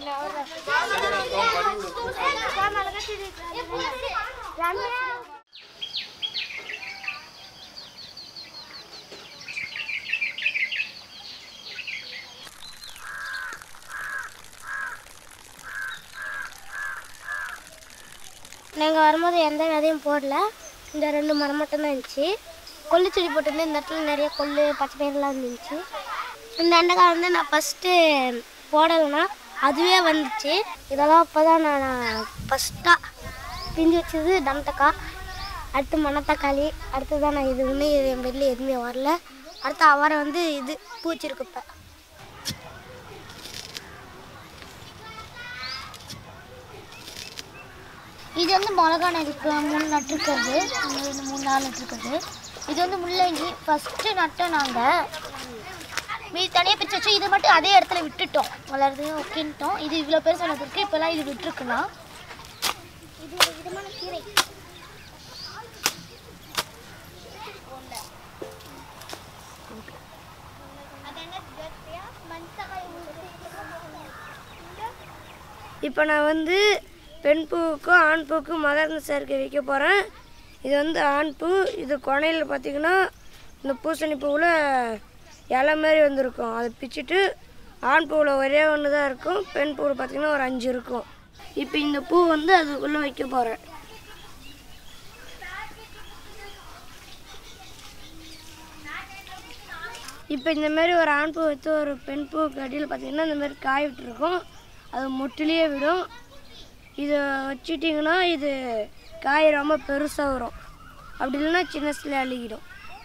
நாங்கள் வரும்போது எந்த விதையும் போடல இந்த ரெண்டு மரம் மட்டும்தான் இருந்துச்சு கொள்ளு செடி போட்டிருந்தேன் இந்த இடத்துல நிறைய கொள்ளு பச்சை பயிரெலாம் இருந்துச்சு இந்த வெண்டைக்காய் வந்து நான் ஃபஸ்ட்டு போடலைன்னா அதுவே வந்துச்சு இதெல்லாம் இப்போ தான் நான் ஃபஸ்ட்டாக பிஞ்சு வச்சது தண்டக்காய் அடுத்து மணத்தக்காளி அடுத்து தான் நான் இது ஒன்று என் வெளில எதுவுமே வரல அடுத்து அவரை வந்து இது பூச்சிருக்கு இப்போ இது வந்து மிளகா நெருக்கு மூணு நட்டுருக்கிறது இது மூணு நாள் நட்டுருக்குது இது வந்து முள்ளங்கி ஃபஸ்ட்டு நட்டோம் நாங்கள் மீதி தனியாக பிரிச்சு வச்சு இது மட்டும் அதே இடத்துல விட்டுட்டோம் வளருது ஓகேன்ட்டோம் இது இவ்வளோ பேர் சொன்னதுக்கு இப்போல்லாம் இது விட்டுருக்குலாம் இது ஒரு விதமான கீரை இப்போ நான் வந்து பெண் பூவுக்கும் ஆண் பூவுக்கும் மகரந்த சேர்க்கை வைக்க போகிறேன் இது வந்து ஆண் பூ இது கொனையில் பார்த்தீங்கன்னா இந்த பூசணி பூவில் இலை மாதிரி வந்திருக்கும் அதை பிச்சுட்டு ஆண் பூவில் ஒரே ஒன்று தான் இருக்கும் பெண் பூவில் பார்த்தீங்கன்னா ஒரு அஞ்சு இருக்கும் இப்போ இந்த பூ வந்து அதுக்குள்ளே வைக்க போகிறேன் இப்போ இந்த மாதிரி ஒரு ஆண் பூ வைத்து ஒரு பெண் பூவுக்கு அடியில் பார்த்தீங்கன்னா இந்த மாதிரி காய் விட்டுருக்கும் அது மொட்டிலேயே விடும் இதை வச்சிட்டிங்கன்னா இது காய் ரொம்ப பெருசாக வரும் அப்படி இல்லைன்னா சின்ன சில அழுகிடும்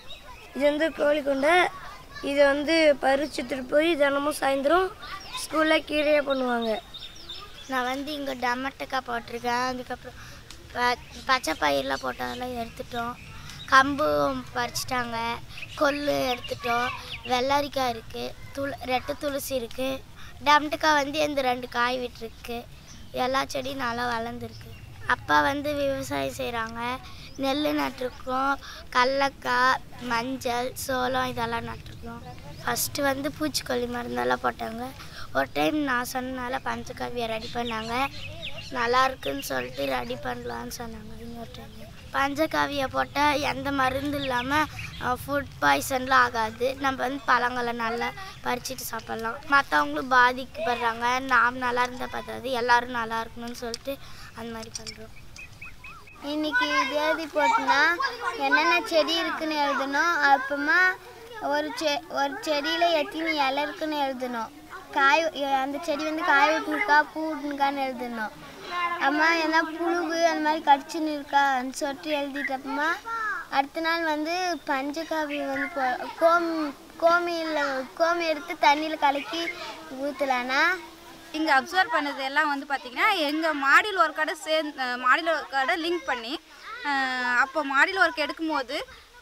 இது வந்து கோழிக்கொண்டை இது வந்து பறிச்சுட்டு போய் தினமும் சாயந்தரம் ஸ்கூலில் கீரையே பண்ணுவாங்க நான் வந்து இங்கே டமட்டக்காய் போட்டிருக்கேன் அதுக்கப்புறம் ப- பச்சை பயிரெலாம் போட்டதெல்லாம் எடுத்துட்டோம் கம்பு பறிச்சிட்டாங்க கொள்ளு எடுத்துட்டோம் வெள்ளரிக்காய் இருக்குது துள ரெட்டை துளசி இருக்குது டமட்டக்காய் வந்து இந்த ரெண்டு காய் விட்டுருக்கு எல்லா செடியும் நல்லா வளர்ந்துருக்கு அப்பா வந்து விவசாயம் செய்கிறாங்க நெல் நட்டிருக்கோம் கடலக்காய் மஞ்சள் சோளம் இதெல்லாம் நட்டிருக்கோம் ஃபஸ்ட்டு வந்து பூச்சிக்கொல்லி மருந்தெல்லாம் போட்டாங்க ஒரு டைம் நான் சொன்னனால பஞ்சகாவியை ரெடி பண்ணாங்க நல்லா இருக்குன்னு சொல்லிட்டு ரெடி பண்ணலான்னு சொன்னாங்க இன்னொரு டைம் பஞ்சகாவியை போட்டால் எந்த மருந்து இல்லாமல் ஃபுட் பாய்சன்லாம் ஆகாது நம்ம வந்து பழங்களை நல்லா பறிச்சுட்டு சாப்பிட்லாம் மற்றவங்களும் பாதிக்கப்படுறாங்க நாம் நல்லா இருந்தால் பார்த்தாது எல்லாரும் நல்லா இருக்கணும்னு சொல்லிட்டு அந்த மாதிரி பண்ணுறோம் இன்னைக்கு இது எழுதி போட்டுனா என்னென்ன செடி இருக்குன்னு எழுதணும் அப்புறமா ஒரு செ ஒரு செடியில் எத்தனை இலை இருக்குன்னு எழுதணும் காய் அந்த செடி வந்து காய் விட்டுனுக்கா பூ விட்டுனுக்கான்னு எழுதணும் அம்மா என்ன புழுவு அந்த மாதிரி கடிச்சுன்னு இருக்கான்னு சொல்லிட்டு எழுதிட்டப்பமா அடுத்த நாள் வந்து பஞ்சகாவி வந்து போ- கோம் கோமியில் கோமி எடுத்து தண்ணியில் கலக்கி ஊற்றலான்னா இங்கே அப்சர்வ் பண்ணது எல்லாம் வந்து பார்த்திங்கன்னா எங்கள் மாடியில் ஒரு கடை சேர்ந்து மாடியில் ஒரு கடை லிங்க் பண்ணி அஹ், அப்போ மாடியில் ஒர்க் எடுக்கும்போது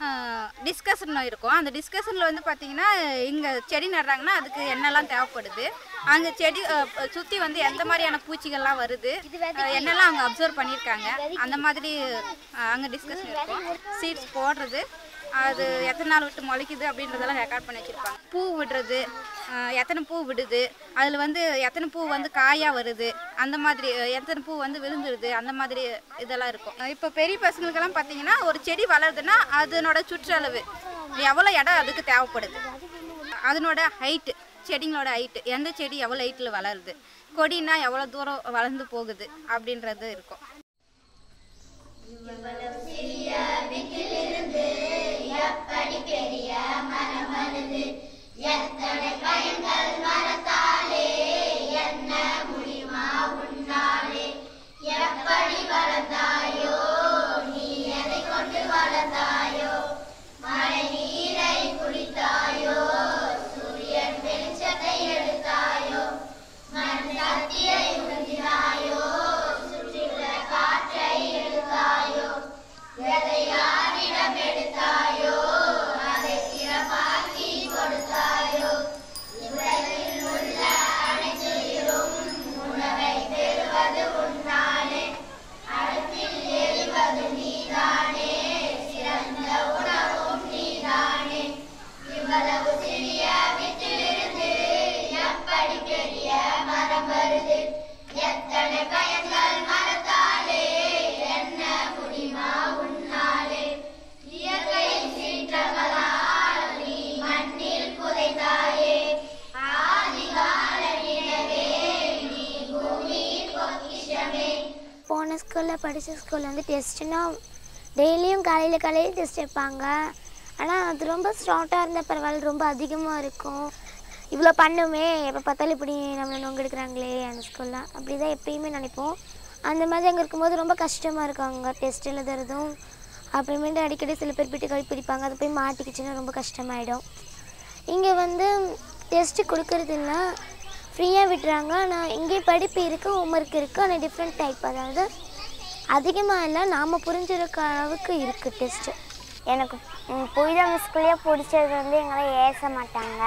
டிஸ்கஷன் இருக்கும் அந்த டிஸ்கஷனில் வந்து பார்த்திங்கன்னா இங்கே செடி நடுறாங்கன்னா அதுக்கு என்னெல்லாம் தேவைப்படுது அங்கே செடி சுற்றி வந்து எந்த மாதிரியான பூச்சிகள்லாம் வருது அஹ், என்னெல்லாம் அவங்க அப்சர்வ் பண்ணியிருக்காங்க அந்த மாதிரி அங்கே டிஸ்கஷன் இருக்கும் சீட்ஸ் போடுறது அது எத்தனை நாள் விட்டு முளைக்குது அப்படின்றதெல்லாம் ரெக்கார்ட் பண்ணி வச்சுருப்பாங்க பூ விடுறது அஹ், எத்தனை பூ விடுது அதில் வந்து எத்தனை பூ வந்து காயாக வருது அந்த மாதிரி அஹ், எத்தனை பூ வந்து விழுந்துருது அந்த மாதிரி இதெல்லாம் இருக்கும் இப்போ பெரிய பசங்களுக்கெல்லாம் பார்த்தீங்கன்னா ஒரு செடி வளருதுன்னா அதனோட சுற்றளவு எவ்வளோ இடம் அதுக்கு தேவைப்படுது அதனோட ஹைட்டு செடிங்களோட ஹைட்டு எந்த செடி எவ்வளோ ஹைட்டில் வளருது கொடினா எவ்வளோ தூரம் வளர்ந்து போகுது அப்படின்றது இருக்கும் ஸ்கூலில் படித்த ஸ்கூலில் வந்து டெஸ்ட்டுனா டெய்லியும் காலையில் காலையில் டெஸ்ட் வைப்பாங்க ஆனால் அது ரொம்ப ஸ்டார்ட்டாக இருந்தால் பரவாயில்ல ரொம்ப அதிகமாக இருக்கும் இவ்வளோ பண்ணுமே எப்போ பார்த்தாலும் இப்படி நம்மளை நொங்கெடுக்கிறாங்களே அந்த ஸ்கூல்லாம் அப்படி தான் எப்பயுமே நினைப்போம் அந்த மாதிரி அங்கே இருக்கும்போது ரொம்ப கஷ்டமாக இருக்கும் அங்கே டெஸ்ட் எழுதுறதும் அப்புறமேட்டு அடிக்கடி சில பேர் பிட்டு கழி பிடிப்பாங்க அது போய் மாட்டிக்கிச்சுன்னா ரொம்ப கஷ்டமாயிடும் இங்கே வந்து டெஸ்ட்டு கொடுக்கறது இல்லை ஃப்ரீயாக விட்டுறாங்க ஆனால் இங்கே படிப்பு இருக்குது ஹோம்ஒர்க் இருக்குது ஆனால் டிஃப்ரெண்ட் டைப் அதாவது அதிகமாக இல்லை நாம் புரிஞ்சிருக்க அளவுக்கு இருக்குது டெஸ்ட்டு எனக்கு புனித ஸ்கூல்லே பிடிச்சது வந்து எங்களை ஏச மாட்டாங்க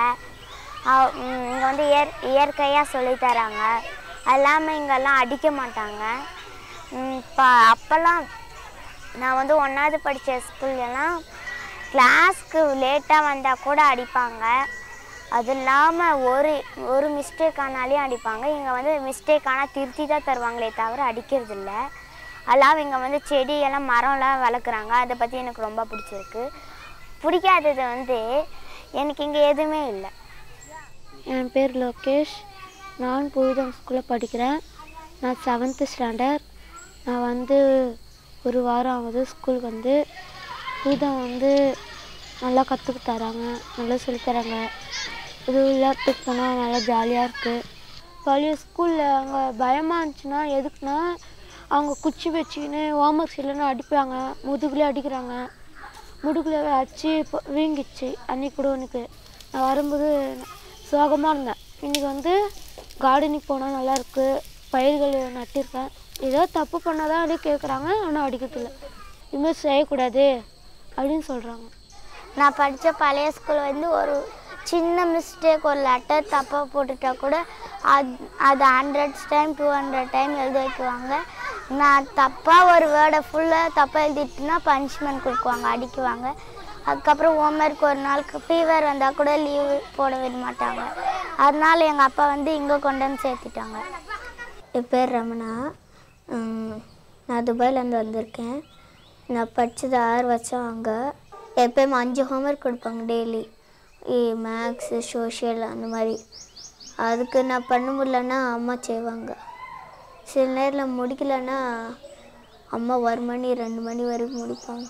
இங்கே வந்து இயற் இயற்கையாக சொல்லித் தராங்க அது இல்லாமல் இங்கெல்லாம் அடிக்க மாட்டாங்க இப்போ அப்போல்லாம் நான் வந்து ஒன்றாவது படித்த ஸ்கூல்லலாம் கிளாஸ்க்கு லேட்டாக வந்தால் கூட அடிப்பாங்க அது இல்லாமல் ஒரு ஒரு மிஸ்டேக் ஆனாலையும் அடிப்பாங்க இங்கே வந்து மிஸ்டேக் ஆனால் திருத்தி தான் தருவாங்களே தவிர அடிக்கிறது இல்லை அல்லாம் இங்கே வந்து செடியெல்லாம் மரம்லாம் வளர்க்குறாங்க அதை பற்றி எனக்கு ரொம்ப பிடிச்சிருக்கு பிடிக்காதது வந்து எனக்கு இங்கே எதுவுமே இல்லை என் பேர் லோகேஷ் நான் புழுதம் ஸ்கூலில் படிக்கிறேன் நான் செவன்த்து ஸ்டாண்டர்ட் நான் வந்து ஒரு வாரம் ஆகுது ஸ்கூலுக்கு வந்து புழுதம் வந்து நல்லா கற்றுக்கு தராங்க நல்லா சொல்லித் தராங்க இது விளையாட்டுக்கு போனால் நல்லா ஜாலியாக இருக்குது பழைய ஸ்கூலில் அங்கே பயமாக இருந்துச்சுன்னா எதுக்குன்னா அவங்க குச்சி வச்சுக்கின்னு ஹோம்ஒர்க் இல்லைன்னு அடிப்பாங்க முதுகுலேயே அடிக்கிறாங்க முதுகுல அடிச்சு இப்போ வீங்கிச்சு அன்னைக்கு கூட எனக்கு நான் வரும்போது சோகமாக இருந்தேன் இன்றைக்கி வந்து கார்டனிங் போனால் நல்லாயிருக்கு பயிர்கள் நட்டிருக்கேன் ஏதோ தப்பு பண்ணால் தான் அப்படியே கேட்குறாங்க ஆனால் அடிக்கிறதில்ல இதுமாதிரி செய்யக்கூடாது அப்படின்னு சொல்கிறாங்க நான் படித்த பழைய ஸ்கூல் வந்து ஒரு சின்ன மிஸ்டேக் ஒரு லெட்டர் தப்பாக போட்டுட்டா கூட அது அது hundred time two hundred time எழுத வைக்குவாங்க நான் தப்பாக ஒரு வேர்டை ஃபுல்லாக தப்பாக எழுதிட்டுனா பனிஷ்மெண்ட் கொடுக்குவாங்க அடிக்குவாங்க அதுக்கப்புறம் ஹோம்ஒர்க் ஒரு நாளுக்கு ஃபீவர் வந்தால் கூட லீவு போட விட மாட்டாங்க அதனால எங்கள் அப்பா வந்து இங்கே கொண்டு வந்து சேர்த்துட்டாங்க என் பேர் ரமணா உம், நான் துபாயிலேருந்து வந்திருக்கேன் நான் படித்தது ஆறு வருஷம் அங்கே எப்பயும் அஞ்சு ஹோம்ஒர்க் கொடுப்பாங்க டெய்லி மேக்ஸு சோஷியல் அந்த மாதிரி அதுக்கு நான் பண்ண முடியலன்னா அம்மா செய்வாங்க சில நேரில் முடிக்கலன்னா அம்மா ஒரு மணி ரெண்டு மணி வரைக்கும் முடிப்பாங்க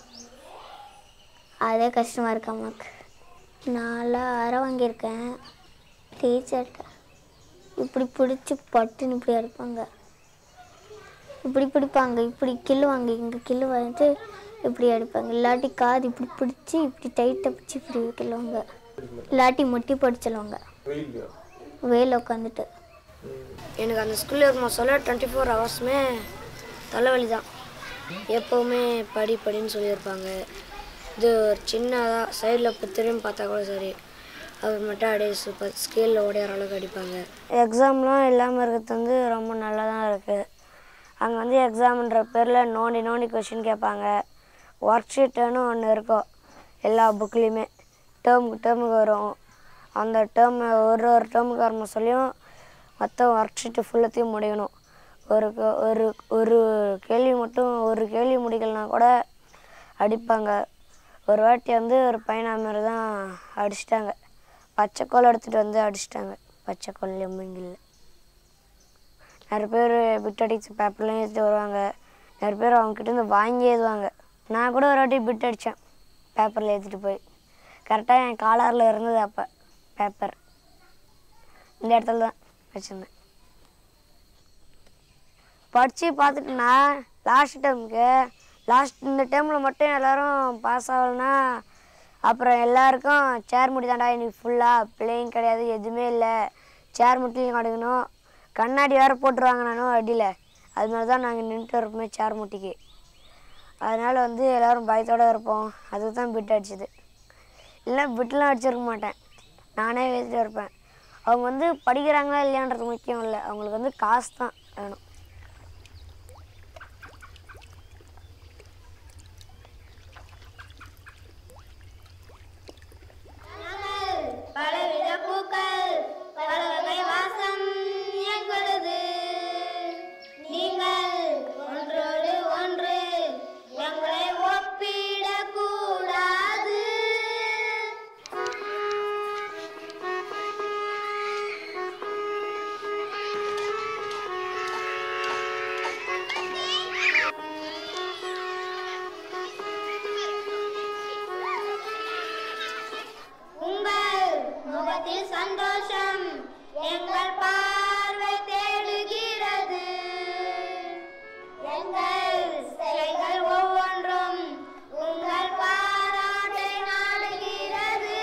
அதே கஷ்டமாக இருக்கு அம்மாவுக்கு நான்லாம் அரை வாங்கியிருக்கேன் டீச்சர்கிட்ட இப்படி பிடிச்சி பட்டுன்னு இப்படி அடிப்பாங்க இப்படி பிடிப்பாங்க இப்படி கிள்ளுவாங்க இங்கே கிள்ளு வந்து இப்படி அடிப்பாங்க இல்லாட்டி காது இப்படி பிடிச்சி இப்படி டைட்டாக பிடிச்சி இப்படி கிள்ளுவாங்க இல்லாட்டி முட்டி படிச்சிடுவாங்க வெயில் உட்காந்துட்டு எனக்கு அந்த ஸ்கூலில் இருக்கும் சொல்ல டுவெண்ட்டி ஃபோர் ஹவர்ஸுமே தலைவலி தான் எப்போவுமே படி படின்னு சொல்லியிருப்பாங்க இது ஒரு சின்னதாக சைடில் திரும்பி பார்த்தா கூட சரி அவர் மட்டும் அப்படியே சூப்பர் ஸ்கேலில் ஓடையிற அளவுக்கு அடிப்பாங்க எக்ஸாம்லாம் இல்லாமல் இருக்கிறது வந்து ரொம்ப நல்லா தான் இருக்குது அங்கே வந்து எக்ஸாம்ன்ற பேரில் நோண்டி நோண்டி கொஷின் கேட்பாங்க ஒர்க் ஷீட்டுன்னு ஒன்று இருக்கும் எல்லா புக்லேயுமே டேர்முக்கு டேர்முக்கு வரும் அந்த டேர்ம் ஒரு ஒரு டேர்முக்கு வர சொல்லியும் மொத்தம் ஒர்க் ஷீட்டு ஃபுல்லத்தையும் முடியணும் ஒரு க- ஒரு ஒரு கேள்வி மட்டும் ஒரு கேள்வி முடிக்கலனா கூட அடிப்பாங்க ஒரு வாட்டி வந்து ஒரு பையனை மாதிரி தான் அடிச்சிட்டாங்க பச்சைக்கோல் எடுத்துகிட்டு வந்து அடிச்சிட்டாங்க பச்சைக்கோல் எம்பிங்கில் நிறைய பேர் பிட் அடிச்சு பேப்பர்லாம் ஏற்றிட்டு வருவாங்க நிறைய பேர் அவங்கக்கிட்ட இருந்து வாங்கி எழுதுவாங்க நான் கூட ஒரு வாட்டி பிட் அடித்தேன் பேப்பரில் ஏற்றிட்டு போய் கரெக்டாக என் காலாரில் இருந்தது அப்போ பேப்பர் இந்த இடத்துல தான் வச்சுருந்தேன் படித்து பார்த்துட்டுனா லாஸ்ட் டைமுக்கு லாஸ்ட் இந்த டைமில் மட்டும் எல்லாரும் பாஸ் ஆகலைன்னா அப்புறம் எல்லாருக்கும் சேர் முடி தாண்டா இன்னைக்கு ஃபுல்லாக பிளேயிங் கிடையாது எதுவுமே இல்லை சேர் முட்டிலையும் கிடைக்கணும் கண்ணாடி வேறு போட்டுருவாங்க நானும் அடியில் அது மாதிரி தான் நாங்கள் நின்றுட்டு இருப்போமே சேர் முட்டிக்கு அதனால் வந்து எல்லோரும் பயத்தோடு இருப்போம் அதுக்கு தான் பிட் அடிச்சது இல்லை பிட்லாம் அடிச்சிருக்க மாட்டேன் நானே எழுதிட்டு இருப்பேன் அவங்க வந்து படிக்கிறாங்களா இல்லையான்றது முக்கியம் இல்லை அவங்களுக்கு வந்து காசு தான் வேணும் பலவித பூக்கள் பல வகை வாசம் எங்களது நீங்கள் ஒன்றோடு ஒன்று எங்களை ஒப்பிடக்கூடாது சந்தோஷம் எங்கள் பார்வை தேடுகிறது எங்கள் செயல்கள் ஒவ்வொன்றும் உங்கள் பாராட்டை நாடுகிறது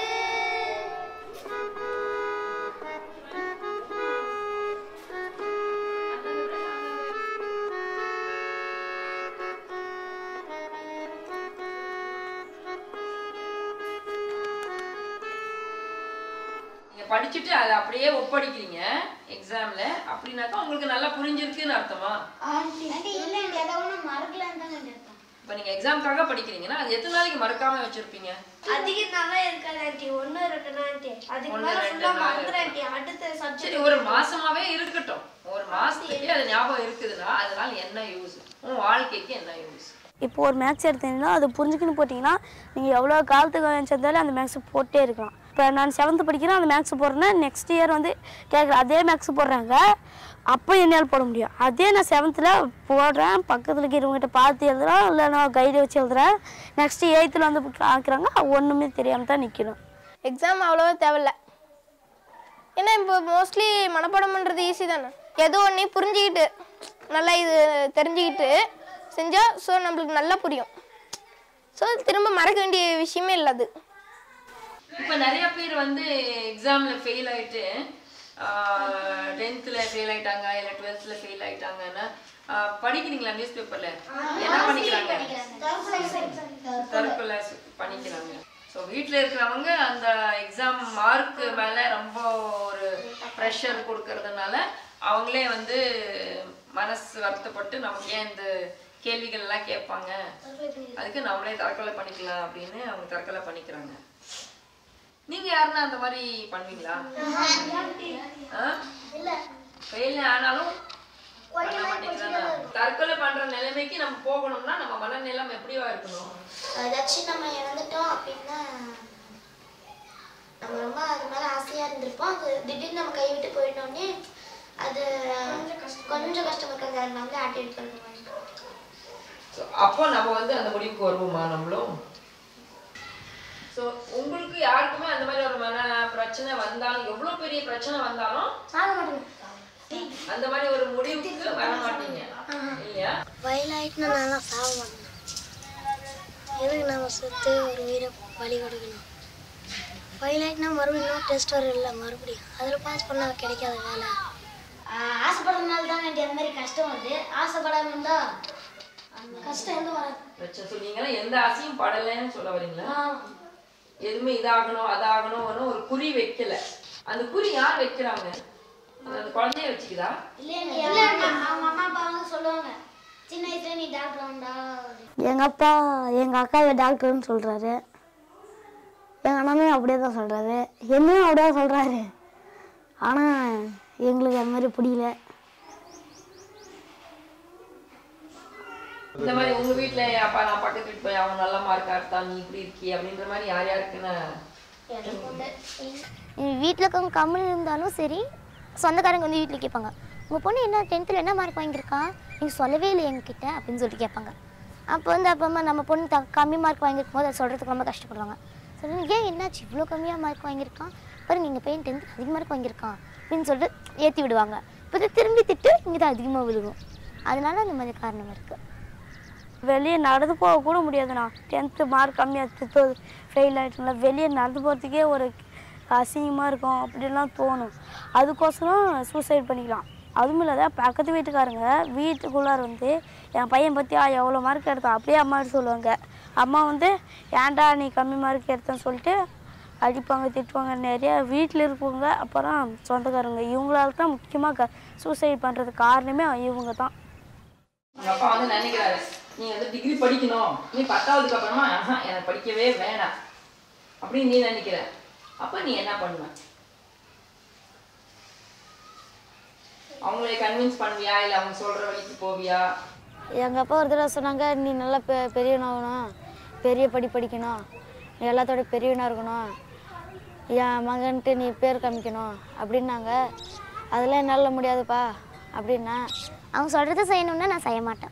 நீங்க படிச்சுட்டு அதை அப்படியே ஒப்படைக்கிறீங்க எக்ஸாம்ல அப்படின்னாக்கா உங்களுக்கு நல்லா புரிஞ்சிருக்குன்னு அர்த்தமா இல்லை எதை ஒன்றும் மறக்கலன்னு தான் இப்போ நீங்க எக்ஸாம்க்காக படிக்கிறீங்கன்னா அது எத்தனை நாளைக்கு மறக்காம வச்சிருப்பீங்க அதிக நாளாக இருக்காது ஆண்டி ஒன்று ரெண்டு ஆண்டி அதுக்கு ஒண்ணு, மேலே ரெண்டு ஃபுல்லாக நாள் மறந்துடும் ஆண்டி அடுத்த சரி சப்ஜெக்ட் ஒரு மாசமாவே இருக்கட்டும் ஒரு மாசத்துக்கு அது ஞாபகம் இருக்குதுன்னா அதனால என்ன யூஸ் உன் வாழ்க்கைக்கு என்ன யூஸ் இப்போ ஒரு மேக்ஸ் எடுத்தீங்கன்னா அது புரிஞ்சுக்கின்னு போட்டிங்கன்னா நீங்கள் எவ்வளோ காலத்துக்கு வச்சிருந்தாலும் அந்த மேக்ஸ் போட்டே இருக்கலாம் இப்போ நான் செவன்த்து படிக்கிறேன் அந்த மேக்ஸ் போடுறேன்னா நெக்ஸ்ட் இயர் வந்து கேட்குறேன் அதே மேக்ஸ் போடுறாங்க அப்போ என்னால் போட முடியும் அதே நான் செவன்த்தில் போடுறேன் பக்கத்தில் இருக்கிறவங்ககிட்ட பார்த்து எழுதுறேன் இல்லை நான் கைடு வச்சு எழுதுறேன் நெக்ஸ்ட்டு எயித்தில் வந்து ஆக்குறாங்க ஒன்றுமே தெரியாமல் தான் நிற்கணும் எக்ஸாம் அவ்வளோவா தேவையில்ல ஏன்னா இப்போ மோஸ்ட்லி மனப்பாடம் பண்ணுறது ஈஸி தானே ஏதோ ஒன்று புரிஞ்சுக்கிட்டு நல்லா இது தெரிஞ்சுக்கிட்டு செஞ்சால் ஸோ நம்மளுக்கு நல்லா புரியும் ஸோ திரும்ப மறக்க வேண்டிய விஷயமே இல்லை அது இப்போ நிறைய பேர் வந்து எக்ஸாம்ல ஃபெயில் ஆயிட்டு டென்த்தில் ஃபெயில் ஆயிட்டாங்க இல்லை டுவெல்த்தில் ஃபெயில் ஆயிட்டாங்கன்னா ஆஹ் படிக்கிறீங்களா நியூஸ் பேப்பர்ல என்ன பண்ணிக்கிறாங்க தற்கொலை சு- பண்ணிக்கிறாங்க ஸோ வீட்டில் இருக்கிறவங்க அந்த எக்ஸாம் மார்க் மேலே ரொம்ப ஒரு ப்ரெஷர் கொடுக்கறதுனால அவங்களே வந்து மனசு வருத்தப்பட்டு நமக்கு ஏன் இந்த கேள்விகள் எல்லாம் கேட்பாங்க அதுக்கு நம்மளே தற்கொலை பண்ணிக்கலாம் அப்படின்னு அவங்க தற்கொலை பண்ணிக்கிறாங்க நீங்க யாருன்னா அந்த மாதிரி பண்ணுவீங்களா ஃபெயில் ஆனாலும் பண்ண மாட்டீங்களா தற்கொலை பண்ற நிலைமைக்கு நம்ம போகணும்னா நம்ம மனநிலம் எப்படிவா இருக்கணும் ஏதாச்சும் நம்ம இழந்துட்டோம் அப்படின்னா நம்ம ரொம்ப அது மேலே ஆசையாக இருந்திருப்போம் அது திடீர்னு நம்ம கைவிட்டு போயிட்டோன்னே அது கொஞ்சம் கஷ்டமா இருக்காது அது நம்மளே ஆட்டி எடுக்கிறது மாதிரி So, அப்போ நம்ம வந்து அந்த முடிவுக்கு வருவோமா நம்மளும் ஸோ உங்களுக்கு யாருக்குமே அந்த மாதிரி ஒரு மன பிரச்சனை வந்தாலும் எவ்வளோ பெரிய பிரச்சனை வந்தாலும் அந்த மாதிரி ஒரு முடிவுக்கு வர மாட்டீங்க இல்லையா வயலாயிட்டுனா நல்லா சாக மாட்டேன் எதுக்கு நம்ம சுத்து ஒரு உயிரை பலி கொடுக்கணும் வயலாயிட்டுனா மறுபடியும் இன்னும் டெஸ்ட் வரும் இல்லை மறுபடியும் அதில் பாஸ் பண்ணால் கிடைக்காத வேலை ஆசைப்படுறதுனால தான் வேண்டிய அந்த மாதிரி கஷ்டம் வருது ஆசைப்படாம இருந்தா அந்த கஷ்டம் எதுவும் வராது பிரச்சனை சொன்னீங்கன்னா எந்த ஆசையும் படலைன்னு சொல்ல வரீங்களா எதுவுமே இதாகணும் அதாகணும்னு ஒரு குறி வைக்கல அந்த குறி யார் வைக்கிறாங்க அது அந்த குழந்தைய வச்சுக்குதா இல்லை அவங்க அம்மா அப்பா வந்து சொல்லுவாங்க சின்ன வயசுல நீ டாக்டர் ஆகும்டா எங்கள் அப்பா எங்கள் அக்காவை டாக்டர்னு சொல்கிறாரு எங்கள் அண்ணனும் அப்படியே தான் சொல்கிறாரு என்னையும் அப்படியே தான் சொல்கிறாரு ஆனால் எங்களுக்கு அந்த மாதிரி பிடிக்கல இந்த மாதிரி உங்க வீட்ல அப்பா நான் பக்கத்து வீட்டு போய் அவன் நல்ல மார்க் எடுத்தான் நீ இப்படி இருக்கி அப்படின்ற மாதிரி யார் யாருக்குன்னு வீட்டில் இருக்கவங்க கம்மல் இருந்தாலும் சரி சொந்தக்காரங்க வந்து வீட்டில் கேட்பாங்க உங்கள் பொண்ணு என்ன டென்த்தில் என்ன மார்க் வாங்கியிருக்கா நீங்கள் சொல்லவே இல்லை எங்ககிட்ட அப்படின்னு சொல்லிட்டு கேட்பாங்க அப்போ வந்து அப்போ அம்மா நம்ம பொண்ணு த கம்மி மார்க் வாங்கியிருக்கும் போது அதை சொல்கிறதுக்கு ரொம்ப கஷ்டப்படுவாங்க சொல்லுங்க ஏன் என்னாச்சு இவ்வளோ கம்மியாக மார்க் வாங்கியிருக்கான் பாருங்க எங்கள் பையன் டென்த் அதிக மார்க் வாங்கியிருக்கான் அப்படின்னு சொல்லிட்டு ஏற்றி விடுவாங்க இப்போ திரும்பி திட்டு இங்கே தான் அதிகமாக விழுகும் அதனால அந்த மாதிரி காரணம் இருக்குது வெளியே நடந்து போக கூட முடியாதுண்ணா டென்த்து மார்க் கம்மியாக ஃபெயில் ஆகிட்டுல வெளியே நடந்து போகிறதுக்கே ஒரு அசிங்கமாக இருக்கும் அப்படிலாம் தோணும் அதுக்கோசரம் சூசைட் பண்ணிக்கலாம் அதுவும் இல்லாத பக்கத்து வீட்டுக்காரங்க வீட்டுக்குள்ளார வந்து என் பையன் பற்றியா எவ்வளோ மார்க் எடுத்தான் அப்படியே அம்மாட்ட சொல்லுவாங்க அம்மா வந்து ஏன்டா நீ கம்மி மார்க் எடுத்தேன்னு சொல்லிட்டு அடிப்பாங்க திட்டுவாங்க நிறைய வீட்டில் இருப்பவங்க அப்புறம் சொந்தக்காரங்க இவங்களால தான் முக்கியமாக க சூசைட் பண்ணுறதுக்கு காரணமே இவங்க தான் உங்க அப்பா வந்து நினைக்கிறாரு நீ வந்து டிகிரி படிக்கணும் நீ பத்தாவதுக்கு அப்புறமா ஆஹா, எனக்கு படிக்கவே வேணாம் அப்படின்னு நீ நினைக்கிற அப்ப நீ என்ன பண்ணுவ அவங்களை கன்வின்ஸ் பண்ணுவியா இல்ல அவங்க சொல்ற வழிக்கு போவியா எங்கள் அப்பா ஒரு தடவை சொன்னாங்க நீ நல்லா பெ பெரியவனாகணும் பெரிய படி படிக்கணும் நீ எல்லாத்தோட பெரியவனாக இருக்கணும் என் மகன்ட்டு நீ பேர் காமிக்கணும் அப்படின்னாங்க அதெல்லாம் என்னால் முடியாதுப்பா அப்படின்னா அவங்க சொல்கிறத செய்யணும்னா நான் செய்ய மாட்டேன்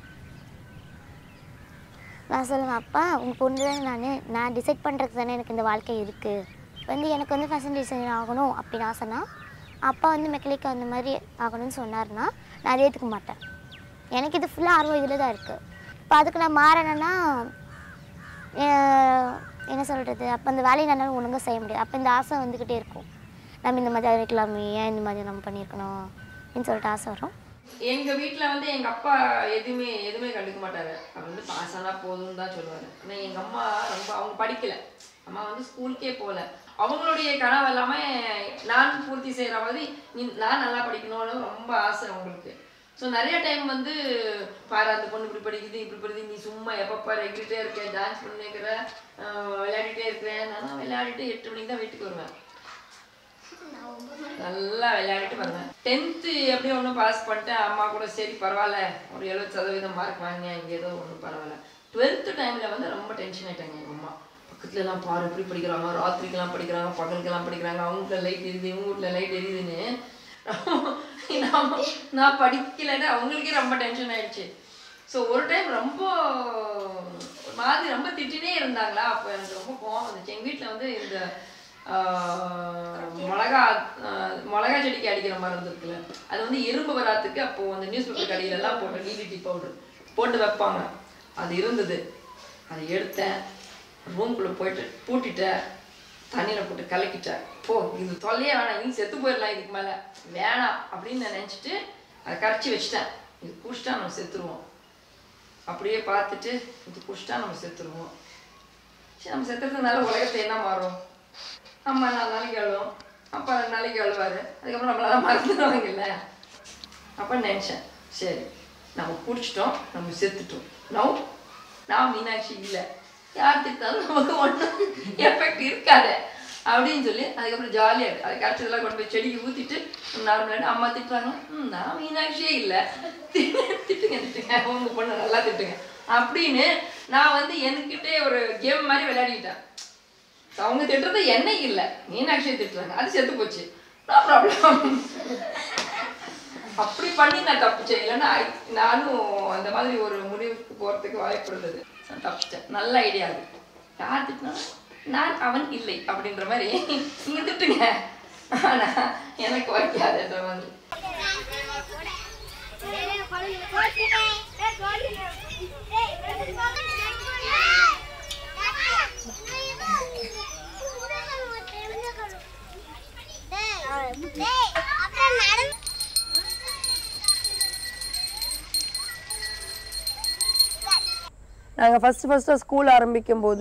நான் சொல்லுவேன் அப்பா உங்கள் பொண்ணு தானே நான் நான் டிசைட் பண்ணுறதுக்கு தானே எனக்கு இந்த வாழ்க்கை இருக்குது வந்து எனக்கு வந்து ஃபேஷன் டிசைனர் ஆகணும் அப்படின்னு ஆசைனா அப்பா வந்து மெக்கானிக் அந்த மாதிரி ஆகணும்னு சொன்னார்னா நான் அதை ஏற்றுக்க மாட்டேன் எனக்கு இது ஃபுல்லாக ஆர்வம் இதில் தான் இருக்குது இப்போ அதுக்கு நான் மாறினேன்னா அஹ், என்ன சொல்கிறது அப்போ அந்த வேலையை என்னால் ஒழுங்காக செய்ய முடியாது அப்போ இந்த ஆசை வந்துக்கிட்டே இருக்கும் நம்ம இந்த மாதிரி இருக்கலாமே ஏன் இந்த மாதிரி நம்ம பண்ணியிருக்கணும் அப்படின்னு சொல்லிட்டு ஆசை வரும் எங்க வீட்ல வந்து எங்க அப்பா எதுவுமே எதுவுமே கண்டுக்க மாட்டாரு அவர் வந்து பாஸ் ஆனா போதும்னு தான் சொல்லுவாரு ஆனா எங்க அம்மா ரொம்ப அவங்க படிக்கல அம்மா வந்து ஸ்கூலுக்கே போகல அவங்களுடைய கனவு எல்லாமே நான் பூர்த்தி செய்யற மாதிரி நீ நான் நல்லா படிக்கணும்னு ரொம்ப ஆசை அவங்களுக்கு ஸோ நிறைய டைம் வந்து பாரு அந்த பொண்ணு இப்படி படிக்குது இப்படி படிக்குது நீ சும்மா எப்பப்பா ரெக்கிட்டே இருக்க டான்ஸ் பண்ணிக்கிற விளையாடிட்டே இருக்கிறேன் நான் விளையாடிட்டு எட்டு மணிக்கு தான் வீட்டுக்கு வருவேன் நல்லா விளையாடிட்டு வருவேன் டென்த்து எப்படியோ ஒன்றும் பாஸ் பண்ணிட்டேன் அம்மா கூட சரி பரவாயில்ல ஒரு எழுபது சதவீதம் மார்க் வாங்க இங்கே ஏதோ ஒன்றும் பரவாயில்ல டுவெல்த்து டைமில் வந்து ரொம்ப டென்ஷன் ஆயிட்டாங்க எங்கள் அம்மா பக்கத்துல எல்லாம் பாரு எப்படி படிக்கிறாங்க ராத்திரிக்கெல்லாம் படிக்கிறாங்க பகலுக்கெல்லாம் படிக்கிறாங்க அவங்க வீட்டில் லைட் எரியுது இவங்க வீட்டில் லைட் எரியுதுன்னு நான் நான் படிக்கலைன்னு அவங்களுக்கே ரொம்ப டென்ஷன் ஆயிடுச்சு ஸோ ஒரு டைம் ரொம்ப ஒரு மாதிரி ரொம்ப திட்டினே இருந்தாங்களா அப்போ எனக்கு ரொம்ப கோவம் வந்துச்சு எங்கள் வீட்டில் வந்து இந்த ஆஹ், மிளகா ஆஹ், மிளகா செடிக்கு அடிக்கிற மருந்து இருக்குல்ல அது வந்து எறும்பு வராதுக்கு அப்போ அந்த நியூஸ் பேப்பர் கடையில எல்லாம் போட்டு டிடிடி பவுடர் போட்டு வைப்பாங்க அது இருந்தது அதை எடுத்தேன் ரூம்குள்ளே போயிட்டு பூட்டிட்டேன் தண்ணியில் போட்டு கலக்கிட்டேன் போ இது தொல்லையே வேணாம் நீ செத்து போயிடலாம் இதுக்கு மேலே வேணாம் அப்படின்னு நான் நினச்சிட்டு அதை கரைச்சி வச்சிட்டேன் இது குடிச்சிட்டா நம்ம செத்துருவோம் அப்படியே பார்த்துட்டு இது குடிச்சிட்டா நம்ம செத்துருவோம் சரி நம்ம செத்துறதுனால உலகத்தை என்ன மாறும் அம்மா நாலு நாளைக்கு அழுவோம் அப்பா ரெண்டு நாளைக்கு அழுவாரு அதுக்கப்புறம் நம்மளால மறந்துடுவாங்கல்ல அப்போ நினச்சேன் சரி நம்ம குடிச்சிட்டோம் நம்ம செத்துட்டோம் நோ நான் மீனாட்சி இல்லை யார் திட்டாலும் நமக்கு ஒன்றும் எஃபெக்ட் இருக்காது அப்படின்னு சொல்லி அதுக்கப்புறம் ஜாலியாக இருக்கு அது கரைச்சதெல்லாம் கொண்டு போய் செடிக்கு ஊற்றிட்டு நார்மலாக அம்மா திட்டுறாங்க ம் நான் மீனாட்சியே இல்லை திட்டுங்க திட்டுங்க உங்க பொண்ணு நல்லா திட்டுங்க அப்படின்னு நான் வந்து என்கிட்டே ஒரு கேம் மாதிரி விளையாடிக்கிட்டேன் அவங்க திட்டுறது என்ன இல்லை மீனாட்சியை திட்டுறாங்க அது செத்து போச்சு நோ ப்ராப்ளம் அப்படி பண்ணி நான் தப்பிச்சேன் இல்லைன்னா I- நானும் அந்த மாதிரி ஒரு முடிவுக்கு போகிறதுக்கு வாய்ப்பு இருந்தது நான் தப்பிச்சேன் நல்ல ஐடியா அது யார் திட்டினா நான் அவன் இல்லை அப்படின்ற மாதிரி நீங்க திட்டுங்க ஆனா எனக்கு வைக்காதுன்ற மாதிரி நாங்கள் ஃபஸ்ட்டு ஃபஸ்ட்டு ஸ்கூல் ஆரம்பிக்கும் போது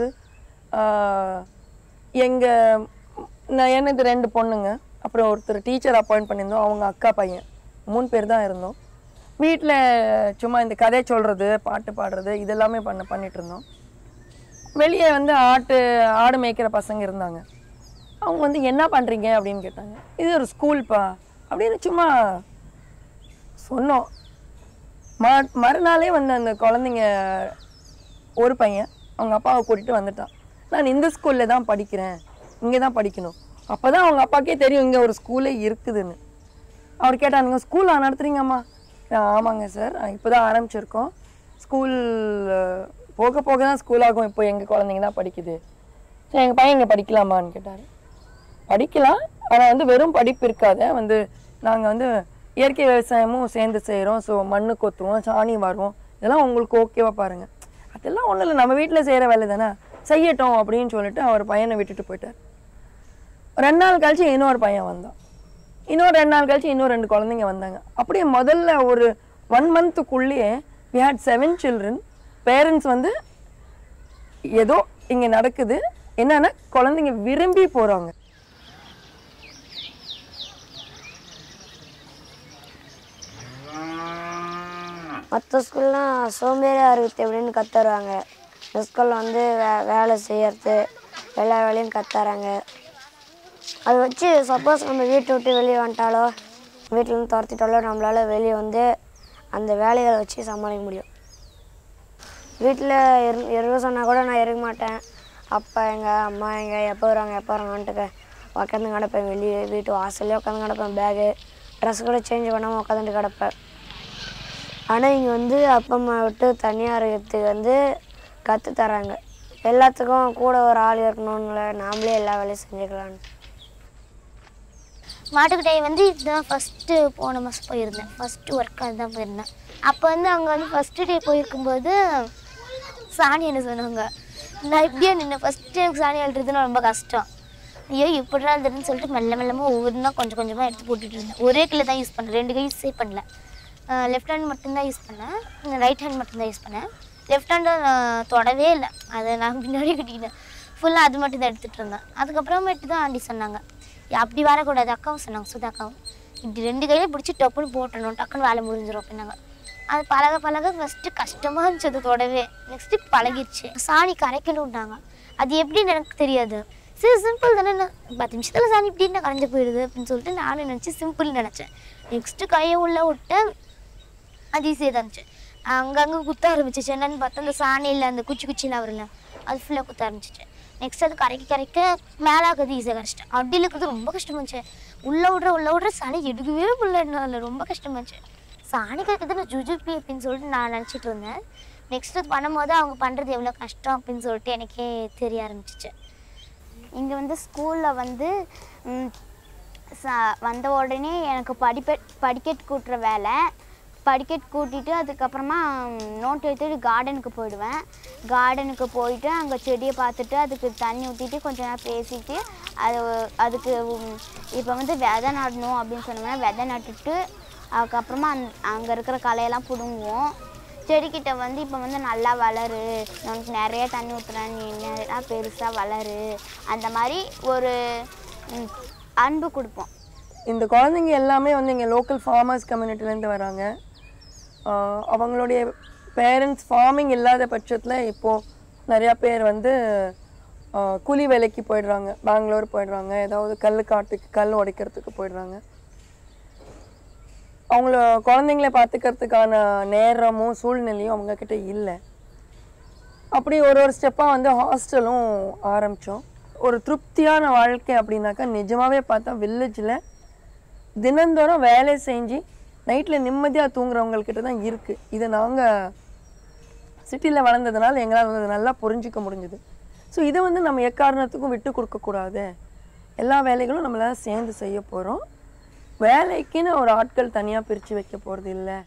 எங்கள் நான் எனக்கு ரெண்டு பொண்ணுங்க அப்புறம் ஒருத்தர் டீச்சர் அப்பாயிண்ட் பண்ணியிருந்தோம் அவங்க அக்கா பையன் மூணு பேர் தான் இருந்தோம் வீட்டில் சும்மா இந்த கதை சொல்கிறது பாட்டு பாடுறது இதெல்லாமே பண்ண பண்ணிட்டு இருந்தோம் வெளியே வந்து ஆட்டு ஆடு மேய்க்கிற பசங்க இருந்தாங்க அவங்க வந்து என்ன பண்ணுறீங்க அப்படின்னு கேட்டாங்க இது ஒரு ஸ்கூல்ப்பா அப்படின்னு சும்மா சொன்னோம் ம மறுநாளே வந்து அந்த குழந்தைங்க ஒரு பையன் அவங்க அப்பாவை கூட்டிகிட்டு வந்துட்டான் நான் இந்த ஸ்கூலில் தான் படிக்கிறேன் இங்கே தான் படிக்கணும் அப்போ தான் அவங்க அப்பாக்கே தெரியும் இங்கே ஒரு ஸ்கூலே இருக்குதுன்னு அவர் கேட்டானுங்க ஸ்கூல் நடத்துறீங்கம்மா நான், ஆமாங்க சார் இப்போ தான் ஆரம்பிச்சிருக்கோம் ஸ்கூல் போக போக தான் ஸ்கூல் ஆகும் இப்போ எங்கள் குழந்தைங்க தான் படிக்குது சரி எங்கள் பையன் இங்கே படிக்கலாமான்னு கேட்டார் படிக்கலாம் ஆனால் வந்து வெறும் படிப்பு இருக்காது வந்து நாங்கள் வந்து இயற்கை விவசாயமும் சேர்ந்து செய்கிறோம் ஸோ மண்ணு கொத்துவோம் சாணி வருவோம் இதெல்லாம் உங்களுக்கு ஓகேவா பாருங்கள் அதெல்லாம் ஒன்றும் இல்லை நம்ம வீட்டில் செய்கிற வேலை தானே செய்யட்டும் அப்படின்னு சொல்லிட்டு அவர் பையனை விட்டுட்டு போயிட்டார் ரெண்டு நாள் கழிச்சு இன்னொரு பையன் வந்தான் இன்னொரு ரெண்டு நாள் கழிச்சு இன்னும் ரெண்டு குழந்தைங்க வந்தாங்க அப்படியே முதல்ல ஒரு ஒன் மந்த்துக்குள்ளேயே we had seven children parents வந்து ஏதோ இங்கே நடக்குது என்னன்னா குழந்தைங்க விரும்பி போகிறாங்க மற்ற ஸ்கூல்லாம் சோம்பேறியாக இருக்குது எப்படின்னு கத்துறாங்க இந்த ஸ்கூலில் வந்து வே வேலை செய்யறது எல்லா வேலையும் கத்துறாங்க அதை வச்சு சப்போஸ் நம்ம வீட்டை விட்டு வெளியே வந்துட்டாலோ வீட்டிலேருந்து துரத்திட்டாலோ நம்மளால வெளியே வந்து அந்த வேலைகளை வச்சு சமாளிக்க முடியும் வீட்டில் இரு இருக்க சொன்னால் கூட நான் இருக்க மாட்டேன் அப்பா எங்க அம்மா எங்க எப்போ வருவாங்க எப்போ வருவாங்கன்ட்டு உட்காந்து கிடப்பேன் வெளியே வீட்டு வாசல்லே உட்காந்து கிடப்பேன் பேகு ட்ரெஸ் கூட சேஞ்ச் பண்ணாமல் உட்காந்துட்டு கிடப்பேன் ஆனால் இங்கே வந்து அப்பா அம்மா விட்டு தனியாக இருக்கிறதுக்கு வந்து கற்று தராங்க எல்லாத்துக்கும் கூட ஒரு ஆள் இருக்கணும்ல நாமளே எல்லா வேலையும் செஞ்சுக்கலான்னு மாட்டுக்கொட்டாய் வந்து இதுதான் ஃபஸ்ட்டு போன மாதம் போயிருந்தேன் ஃபஸ்ட்டு ஒர்க் அதுதான் போயிருந்தேன் அப்போ வந்து அவங்க வந்து ஃபஸ்ட்டு டே போயிருக்கும்போது சாணி என்ன சொன்னாங்க நான் இப்படியே நின்று ஃபஸ்ட்டு எனக்கு சாணி அழுறதுன்னு ரொம்ப கஷ்டம் ஐயோ இப்படிலாம் அழுதுன்னு சொல்லிட்டு மெல்ல மெல்லமாக ஒவ்வொன்றா கொஞ்சம் கொஞ்சமாக எடுத்து போட்டுட்டு இருந்தேன் ஒரே கையில் தான் யூஸ் பண்ணேன் ரெண்டு கை யூஸே பண்ணல லெஃப்ட் ஹேண்ட் மட்டும்தான் யூஸ் பண்ணேன் ரைட் ஹேண்ட் மட்டும்தான் யூஸ் பண்ணேன் லெஃப்ட் ஹேண்டை நான் தொடவே இல்லை அதை நான் பின்னாடி கட்டிக்கிட்டேன் ஃபுல்லாக அது மட்டும் தான் எடுத்துகிட்டு இருந்தேன் அதுக்கப்புறமேட்டு தான் ஆண்டி சொன்னாங்க "ஏய், அப்படி வரக்கூடாது அக்காவும் சொன்னாங்க சுதா அக்காவும் இப்படி ரெண்டு கையில பிடிச்சி டப்புன்னு போட்டணும் டக்குன்னு வேலை முடிஞ்சிடும் அப்படின்னாங்க அது பழக பழக ஃபஸ்ட்டு கஷ்டமாக இருந்துச்சு அது தொடவே நெக்ஸ்ட்டு பழகிடுச்சு சாணி கரைக்கணும்ட்டாங்க அது எப்படின்னு எனக்கு தெரியாது சரி சிம்பிள் தானே நான் பத்து நிமிஷத்தில் சாணி இப்படின்னு கரைஞ்சு போயிடுது அப்படின்னு சொல்லிட்டு நானும் நினச்சி சிம்பிள் நினச்சேன் நெக்ஸ்ட்டு கையை உள்ள விட்டேன் அது ஈஸியாக தான் இருந்துச்சு அங்கங்கே குத்த ஆரம்பிச்சிச்சு என்னன்னு பார்த்தா அந்த சாணியில் அந்த குச்சி குச்சியில் வரல அது ஃபுல்லாக குத்த ஆரம்பிச்சிச்சு நெக்ஸ்ட் அது கரைக்க கரைக்க மேலே ஆகுது ஈஸியாக கரைச்சிட்டேன் அடியில் இருக்கிறது ரொம்ப கஷ்டமா இருந்துச்சு உள்ளே விட்ற உள்ளே விட்ற சாணி எடுக்கவே முடியல என்னால் ரொம்ப கஷ்டமா இருந்துச்சு சாணி கரைக்கிறது நான் ஜுஜுப்பி அப்படின்னு சொல்லிட்டு நான் நினச்சிட்டு இருந்தேன் நெக்ஸ்ட் அது பண்ணும்போது அவங்க பண்ணுறது எவ்வளோ கஷ்டம் அப்படின்னு சொல்லிட்டு எனக்கே தெரிய ஆரம்பிச்சிச்சு இங்கே வந்து ஸ்கூலில் வந்து ம், ச- வந்த உடனே எனக்கு படிப்ப படிக்கட் கூட்டுற வேலை படிக்கட் கூட்டிட்டு அதுக்கப்புறமா நோட் எடுத்துட்டு கார்டனுக்கு போயிடுவேன் கார்டனுக்கு போயிட்டு அங்கே செடியை பார்த்துட்டு அதுக்கு தண்ணி ஊற்றிட்டு கொஞ்ச நேரம் பேசிட்டு அது அதுக்கு இப்போ வந்து விதை நடணும் அப்படின்னு சொன்னோம்னா விதை நட்டுட்டு அதுக்கப்புறமா அந் அங்கே இருக்கிற களையெல்லாம் பிடுங்குவோம் செடிக்கிட்ட வந்து இப்போ வந்து நல்லா வளரு உனக்கு நிறைய தண்ணி ஊற்றுறேன் நீ நல்லா பெருசாக வளரு அந்த மாதிரி ஒரு ம், அன்பு கொடுப்போம் இந்த குழந்தைங்க எல்லாமே வந்து இங்கே லோக்கல் ஃபார்மர்ஸ் கம்யூனிட்டிலேருந்து வராங்க ஆஹ் அவங்களுடைய பேரண்ட்ஸ் ஃபார்மிங் இல்லாத பட்சத்தில் இப்போது நிறையா பேர் வந்து ஆஹ் கூலி வேலைக்கு போயிடுறாங்க பெங்களூர் போயிடுறாங்க ஏதாவது கல் காட்டுக்கு கல் உடைக்கிறதுக்கு போயிடுறாங்க அவங்கள குழந்தைங்கள பார்த்துக்கிறதுக்கான நேரமும் சூழ்நிலையும் அவங்கக்கிட்ட இல்லை அப்படி ஒரு ஒரு ஸ்டெப்பாக வந்து ஹாஸ்டலும் ஆரம்பித்தோம் ஒரு திருப்தியான வாழ்க்கை அப்படின்னாக்கா நிஜமாவே பார்த்தா வில்லேஜில் தினந்தோறும் வேலை செஞ்சு நைட்டில் நிம்மதியாக தூங்குறவங்கக்கிட்ட தான் இருக்குது இதை நாங்கள் சிட்டியில் வளர்ந்ததுனால எங்களால் வந்து நல்லா புரிஞ்சிக்க முடிஞ்சுது ஸோ இதை வந்து நம்ம எக்காரணத்துக்கும் விட்டு கொடுக்கக்கூடாது எல்லா வேலைகளும் நம்மளால சேர்ந்து செய்ய போகிறோம் வேலைக்குன்னு ஒரு ஆட்கள் தனியாக பிரித்து வைக்க போகிறது இல்லை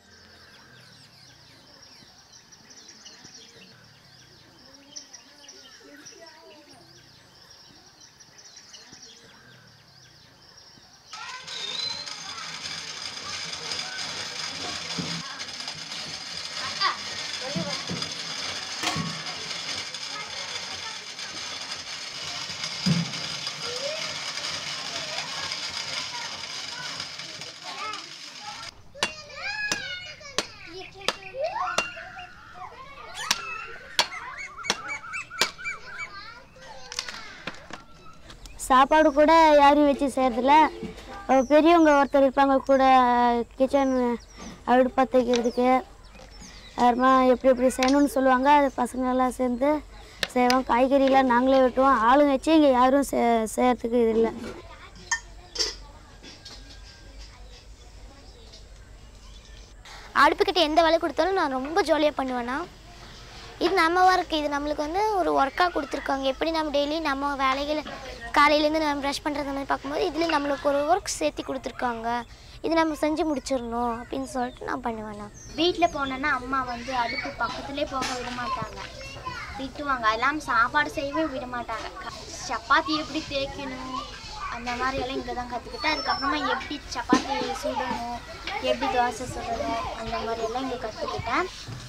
சாப்பாடு கூட யாரும் வச்சு செய்கிறதில்ல பெரியவங்க ஒருத்தர் இருப்பாங்க கூட கிச்சன் அடுப்பு பற்ற வைக்கிறதுக்கு அப்புறமா எப்படி எப்படி செய்யணும்னு சொல்லுவாங்க அது பசங்களாம் சேர்ந்து செய்வோம் காய்கறிலாம் நாங்களே வெட்டுவோம் ஆளுங்க வச்சு இங்கே யாரும் செ செய்யறதுக்கு இது இல்லை அடுப்புக்கிட்ட எந்த வேலை கொடுத்தாலும் நான் ரொம்ப ஜாலியாக பண்ணுவேன்னா இது நம்ம ஒர்க் இது நம்மளுக்கு வந்து ஒரு ஒர்க்காக கொடுத்துருக்காங்க எப்படி நம்ம டெய்லி நம்ம வேலைகளை காலையிலேருந்து நம்ம ப்ரஷ் பண்ணுறது மாதிரி பார்க்கும்போது இதில் நம்மளுக்கு ஒரு ஒர்க் சேர்த்து கொடுத்துருக்காங்க இது நம்ம செஞ்சு முடிச்சிடணும் அப்படின்னு சொல்லிட்டு நான் பண்ணுவேண்ணா வீட்டில் போனேன்னா அம்மா வந்து அடுப்பு பக்கத்துலேயே போக விட மாட்டாங்க திட்டுவாங்க அதெல்லாம் சாப்பாடு செய்யவே விட மாட்டாங்க க- சப்பாத்தி எப்படி தேய்க்கணும் அந்த மாதிரி எல்லாம் இங்கே தான் கற்றுக்கிட்டேன் அதுக்கப்புறமா எப்படி சப்பாத்தி சுடணும் எப்படி தோசை சுடணும் அந்த மாதிரி எல்லாம் இங்கே கற்றுக்கிட்டேன்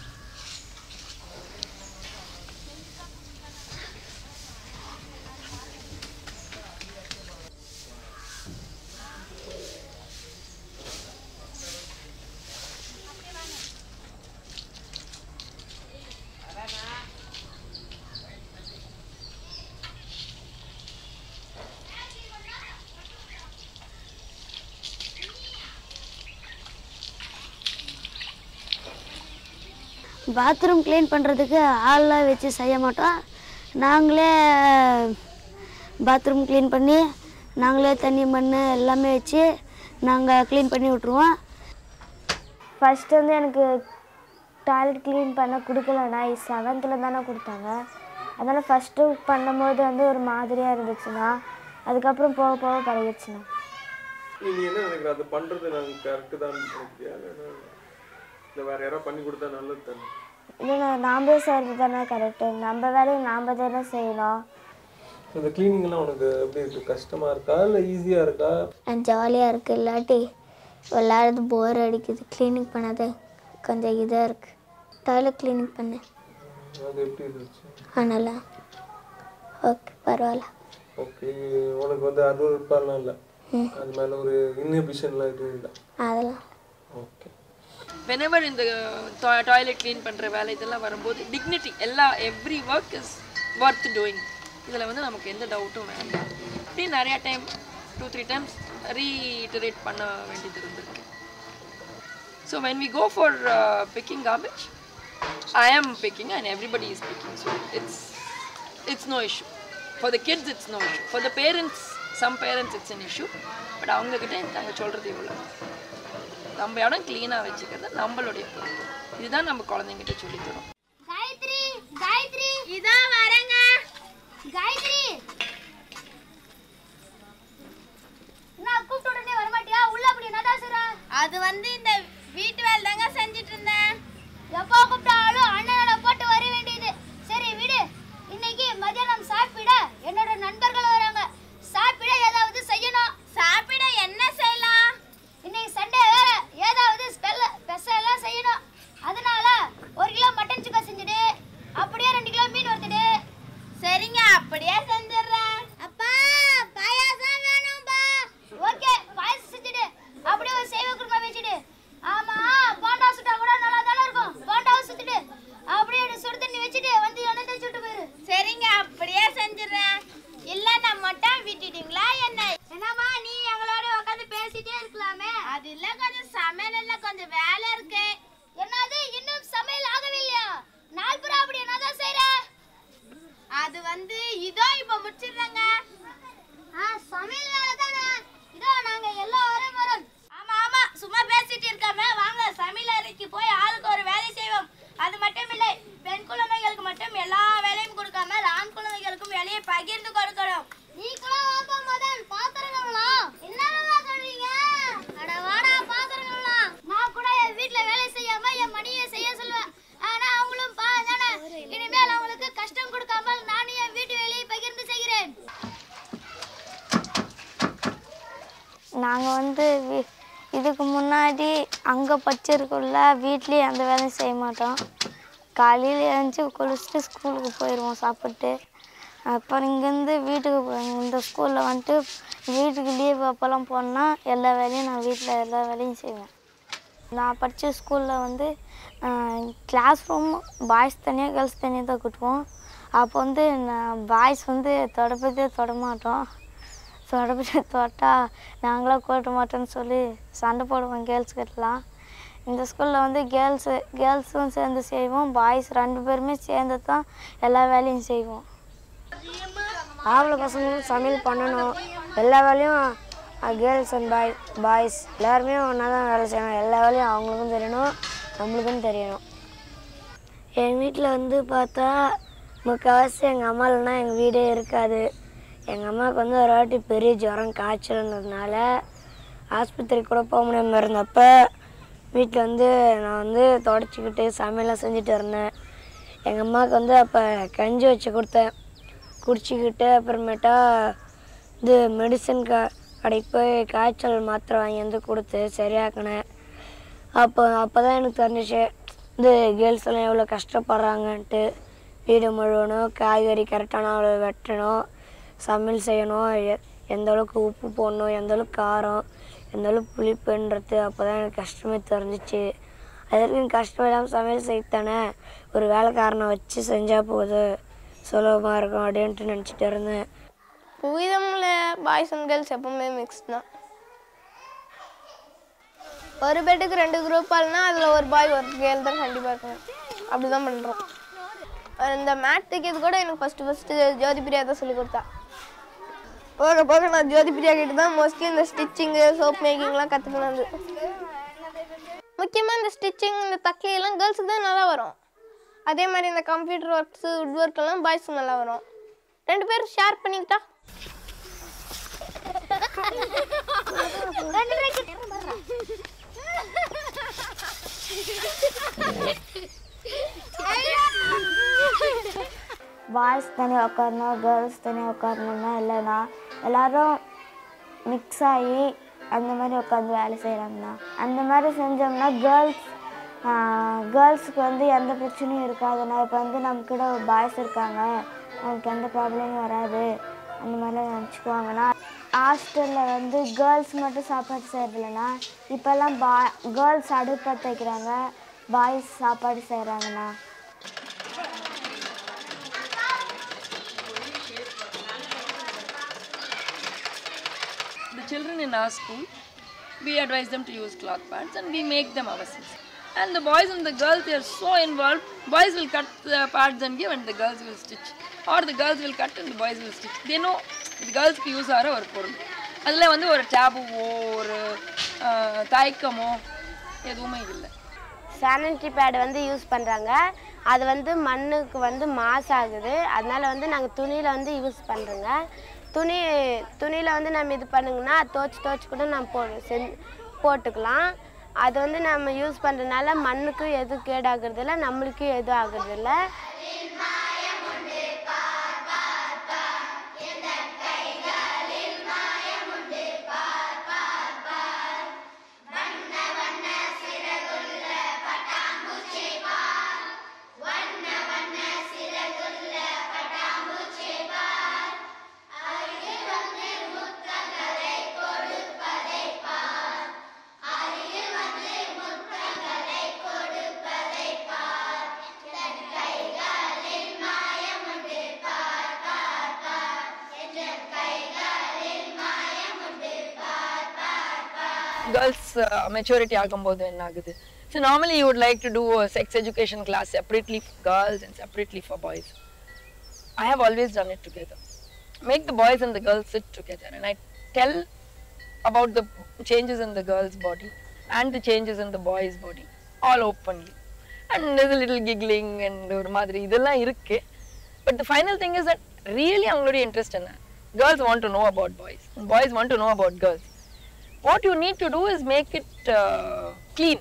பாத்ரூம் க்ளீன் பண்ணுறதுக்கு ஆள்லாம் வச்சு செய்ய மாட்டோம் நாங்களே பாத்ரூம் க்ளீன் பண்ணி நாங்களே தண்ணி மண் எல்லாமே வச்சு நாங்கள் க்ளீன் பண்ணி விட்ருவோம் ஃபஸ்ட்டு வந்து எனக்கு டாய்லெட் க்ளீன் பண்ண கொடுக்கல நான் செவன்த்தில் தானே கொடுத்தாங்க அதனால் ஃபஸ்ட்டு பண்ணும்போது வந்து ஒரு மாதிரியாக இருந்துச்சுன்னா அதுக்கப்புறம் போக போக பழகிடுச்சுண்ணா நீ நீ என்ன நினைக்கிற அது பண்றது நாங்கள் கரெக்டு தான் நினைக்கிறியா இல்லைன்னா இல்லை வேற யாராவது பண்ணி கொடுத்தா நல்லது தானே இல்லைண்ணா நாமளே செய்கிறது தானே கரெக்டு நம்ம வேலையை நாம் தானே செய்யணும் இந்த கிளீனிங்லாம் உனக்கு எப்படி இருக்கு கஷ்டமா இருக்கா இல்லை ஈஸியாக இருக்கா ஜாலியாக இருக்குது இல்லாட்டி விளையாடுறது போர் அடிக்குது க்ளீனிங் பண்ணாத கொஞ்சம் இதாக இருக்குது டாய்லெட் க்ளீனிங் பண்ணேன் அது எப்படி இருந்துச்சு அதனால் ஓகே பரவாயில்ல ஓகே உனக்கு வந்து அது ஒரு இருப்பாலாம் இல்லை அது மேலே ஒரு இன்ஹிபிஷன்லாம் எதுவும் இல்லை அதெல்லாம் ஓகே வெனவர் இந்த டாய்லெட் க்ளீன் பண்ணுற வேலை இதெல்லாம் வரும்போது டிக்னிட்டி எல்லா every work is worth doing இதில் வந்து நமக்கு எந்த டவுட்டும் வேண்டாம் இப்படி நிறையா time two three times reiterate பண்ண வேண்டியது இருந்திருக்கு so when we go for picking garbage I am picking and everybody is picking so it's it's no issue for the kids it's no issue for the parents some parents it's an issue but அவங்கக்கிட்ட நாங்கள் சொல்கிறது இவ்வளோ நம்ம இடம் க்ளீனாக வச்சுக்கிறது நம்மளுடைய பொறுப்பு இதுதான் நம்ம குழந்தைங்கிட்ட சொல்லித் தரோம் காயத்ரி காயத்ரி இதோ வரேங்க காயத்ரி நான் கூப்பிட்ட உடனே வரமாட்டியா உள்ள அப்படி என்னடா செய்ற அது வந்து இந்த வீட்டு வேலை தாங்க செஞ்சுட்டு இருந்தேன் எப்போ கூப்பிட்டாலும் அண்ணனோட போட்டு வர வேண்டியது சரி விடு இன்னைக்கு மதியானம் சாப்பிட என்னோட நண்பர்கள் வராங்க சாப்பிட ஏதாவது செய்யணும் சாப்பிட என்ன செய்யலாம் இன்னைக்கு சண்டே வேற ஏதாவது ஸ்பெல்ல ஸ்பெஷலாக செய்யணும் அதனால ஒரு கிலோ மட்டன் சுக்கா செஞ்சுடு அப்படியே ரெண்டு கிலோ மீன் வறுத்துடு சரிங்க அப்படியே செஞ்சிடுறேன் அப்பா பாயாசம் வேணும்பா ஓகே பாயாசம் செஞ்சுடு அப்படியே ஒரு சேவ குருமா வச்சுடு ஆமா போண்டா சுட்டா கூட நல்லா தானே இருக்கும் போண்டாவும் சுத்துடு அப்படியே ஒரு சுடு தண்ணி வச்சுட்டு வந்து எண்ணெய் தேய்ச்சி விட்டு போயிரு சரிங்க அப்படியே செஞ்சிடுறேன் இல்லைன்னா மட்டும் விட்டுட்டீங்களா என்ன என்னம்மா நீ எங்களோட உட்காந்து பேசிட்டே இருக்கலாமே அது இல்ல கொஞ்சம் சமையல் இல்ல கொஞ்சம் வேலை இருக்கு என்னது இன்னும் சமையல் ஆகவில்லையா நாள் பூரா அப்படி என்னதான் செய்யற அது வந்து இதோ இப்ப முடிச்சிடுறேங்க ஆ சமையல் வேலை தானே இதோ நாங்க எல்லாரும் வரோம் ஆமா ஆமா சும்மா பேசிட்டு இருக்காம வாங்க சமையல் அறைக்கு போய் ஆளுக்கு ஒரு வேலை செய்வோம் அது மட்டும் இல்லை பெண் குழந்தைகளுக்கு மட்டும் எல்லா வேலையும் கொடுக்காம ஆண் குழந்தைகளுக்கும் வேலையை பகிர்ந்து கொடுக்கணும் நீ கூட வாப்பா மதன் பாத்திரங்கள்லாம் என்னடா சொல்றீங்க அட வாடா பாத்திரங்கள்லாம் நான் கூட என் வீட்ல வேலை செய்யாம என் மணியை செய்ய சொல்லுவேன் ஆனா அவங்களும் பா தானே இனிமேல் அவங்களுக்கு கஷ்டம் கொடுக்காமல் நானும் என் வீட்டு வேலையை பகிர்ந்து செய்கிறேன் நாங்கள் வந்து வீ- இதுக்கு முன்னாடி அங்கே படிச்சிருக்கோம்ல வீட்லேயே எந்த வேலையும் செய்ய மாட்டோம் காலையில் எழுந்துச்சி குளிச்சுட்டு ஸ்கூலுக்கு போயிடுவோம் சாப்பிட்டு அப்புறம் இங்கேருந்து வீட்டுக்கு போ- இந்த ஸ்கூலில் வந்துட்டு வீட்டுக்கு லீவ் அப்போல்லாம் போனால் எல்லா வேலையும் நான் வீட்டில் எல்லா வேலையும் செய்வேன் நான் படித்த ஸ்கூலில் வந்து கிளாஸ் ரூம் பாய்ஸ் தனியாக கேர்ள்ஸ் தனியாக தான் கூட்டுவோம் அப்போ வந்து நான் பாய்ஸ் வந்து தொடப்பதே தொட மாட்டோம் தொடப்பத்தை தொட்டால் நாங்களாம் கூட்ட மாட்டோம்னு சொல்லி சண்டை போடுவோம் கேர்ள்ஸ் கிட்டலாம் இந்த ஸ்கூலில் வந்து கேர்ள்ஸு கேர்ள்ஸும் சேர்ந்து செய்வோம் பாய்ஸ் ரெண்டு பேருமே சேர்ந்து தான் எல்லா வேலையும் செய்வோம் ஆம்பளை பசங்களும் சமையல் பண்ணணும் எல்லா வேலையும் கேர்ள்ஸ் அண்ட் பாய் பாய்ஸ் எல்லாருமே ஒன்றா தான் வேலை செய்யணும் எல்லா வேலையும் அவங்களுக்கும் தெரியணும் நம்மளுக்கும் தெரியணும் எங்கள் வீட்டில் வந்து பார்த்தா முக்கால்வாசி எங்கள் அம்மா இல்லைன்னா எங்கள் வீடே இருக்காது எங்கள் அம்மாவுக்கு வந்து ஒரு வாட்டி பெரிய ஜுரம் காய்ச்சல்ன்றதுனால ஆஸ்பத்திரி கூட போக முடியாமல் இருந்தப்போ வீட்டில் வந்து நான் வந்து தொடச்சிக்கிட்டு சமையலாம் செஞ்சுட்டு இருந்தேன் எங்கள் அம்மாவுக்கு வந்து அப்போ கஞ்சி வச்சு கொடுத்தேன் குடிச்சிக்கிட்டு அப்புறமேட்டா இது மெடிசன் க கடைக்கு போய் காய்ச்சல் மாத்திரை வாங்கி வந்து கொடுத்து சரியாக்கினேன் அப்போ அப்போ தான் எனக்கு தெரிஞ்சிச்சு இது கேர்ள்ஸ் எல்லாம் எவ்வளோ கஷ்டப்படுறாங்கன்ட்டு வீடு முழுவணும் காய்கறி கரெக்டான அளவு வெட்டணும் சமையல் செய்யணும் எ- எந்த அளவுக்கு உப்பு போடணும் எந்த அளவுக்கு காரம் எந்த அளவுக்கு புளிப்புன்றது அப்போ தான் எனக்கு கஷ்டமே தெரிஞ்சிச்சு அது வரைக்கும் கஷ்டம் இல்லாமல் சமையல் செய்தானே ஒரு வேலைக்காரனை வச்சு செஞ்சால் போதும் சுலபமாக இருக்கும் அப்படின்ட்டு நினச்சிட்டு இருந்தேன் புவிதமில் பாய்ஸ் அண்ட் கேர்ள்ஸ் எப்பவுமே மிக்ஸ் தான் ஒரு பெட்டுக்கு ரெண்டு குரூப் ஆள்னா அதில் ஒரு பாய் ஒரு கேர்ள் தான் கண்டிப்பாக இருக்கணும் அப்படி தான் பண்ணுறோம் இந்த மேட் தைக்கிறது கூட எனக்கு ஃபஸ்ட்டு ஃபஸ்ட்டு ஜோதி பிரியா தான் சொல்லி கொடுத்தா போக போக நான் ஜோதி பிரியா கிட்ட தான் மோஸ்ட்லி இந்த ஸ்டிச்சிங்கு சோப் மேக்கிங்லாம் கற்றுக்கினது முக்கியமாக இந்த ஸ்டிச்சிங் இந்த தக்கையெல்லாம் கேர்ள்ஸுக்கு தான் நல்லா வரும் அதே மாதிரி இந்த கம்ப்யூட்டர் ஒர்க்ஸு வுட் ஒர்க் எல்லாம் பாய்ஸ்க்கு நல்லா வரும் ரெண்டு பேரும் ஷேர் பண்ணிக்கிட்டா பாய்ஸ் தனியாக உட்காரணும் கேர்ள்ஸ் தனியாக உட்காரணும்னா இல்லைண்ணா எல்லாரும் மிக்ஸ் ஆகி அந்த மாதிரி உட்காந்து வேலை செய்கிறாங்கண்ணா அந்த மாதிரி செஞ்சோம்னா கேர்ள்ஸ் கேர்ள்ஸுக்கு வந்து எந்த பிரச்சனையும் இருக்காதுண்ணா இப்போ வந்து நம்ம கூட பாய்ஸ் இருக்காங்க நமக்கு எந்த ப்ராப்ளமும் வராது அந்த மாதிரிலாம் நினச்சிக்குவாங்கண்ணா ஹாஸ்டலில் வந்து கேர்ள்ஸ் மட்டும் சாப்பாடு செய்கிறதில்லண்ணா இப்போல்லாம் பா கேர்ள்ஸ் அடுப்பு பற்ற வைக்கிறாங்க பாய்ஸ் சாப்பாடு செய்கிறாங்கண்ணா The children in our school, we advise them to use cloth pads and we make them ourselves. And the boys and the girls, they are so involved. Boys will cut the pads and give, and the girls will stitch. Or the girls will cut and the boys will stitch. They know the girls க்கு use ஆகிற ஒரு பொருள் அதில் வந்து ஒரு டேபுவோ ஒரு ஆஹ், தயக்கமோ எதுவுமே இல்லை சானிட்டரி பேட் வந்து யூஸ் பண்ணுறாங்க அது வந்து மண்ணுக்கு வந்து மாஸ் ஆகுது அதனால வந்து நாங்கள் துணியில் வந்து யூஸ் பண்ணுறோங்க துணி துணியில் வந்து நம்ம இது பண்ணுங்கன்னா துவச்சி துவச்சி கூட நம்ம போ செஞ் போட்டுக்கலாம் அது வந்து நம்ம யூஸ் பண்ணுறதுனால மண்ணுக்கும் எதுவும் கேடாகிறது இல்லை நம்மளுக்கும் எதுவும் ஆகுறது இல்லை கேர்ள்ஸ் மெச்சூரிட்டி ஆகும்போது என்ன ஆகுது so normally you would like to do sex education class separately for girls and separately for boys I have always done it together make the boys and the girls sit together and I tell about the changes in the girl's body and the changes in the boy's body all openly and there's a little giggling and ஒரு மாதிரி இதெல்லாம் இருக்கு but the final thing is that really அவங்களுடைய interest என்ன girls want to know about boys and boys want to know about girls what you need to do is make it uh, clean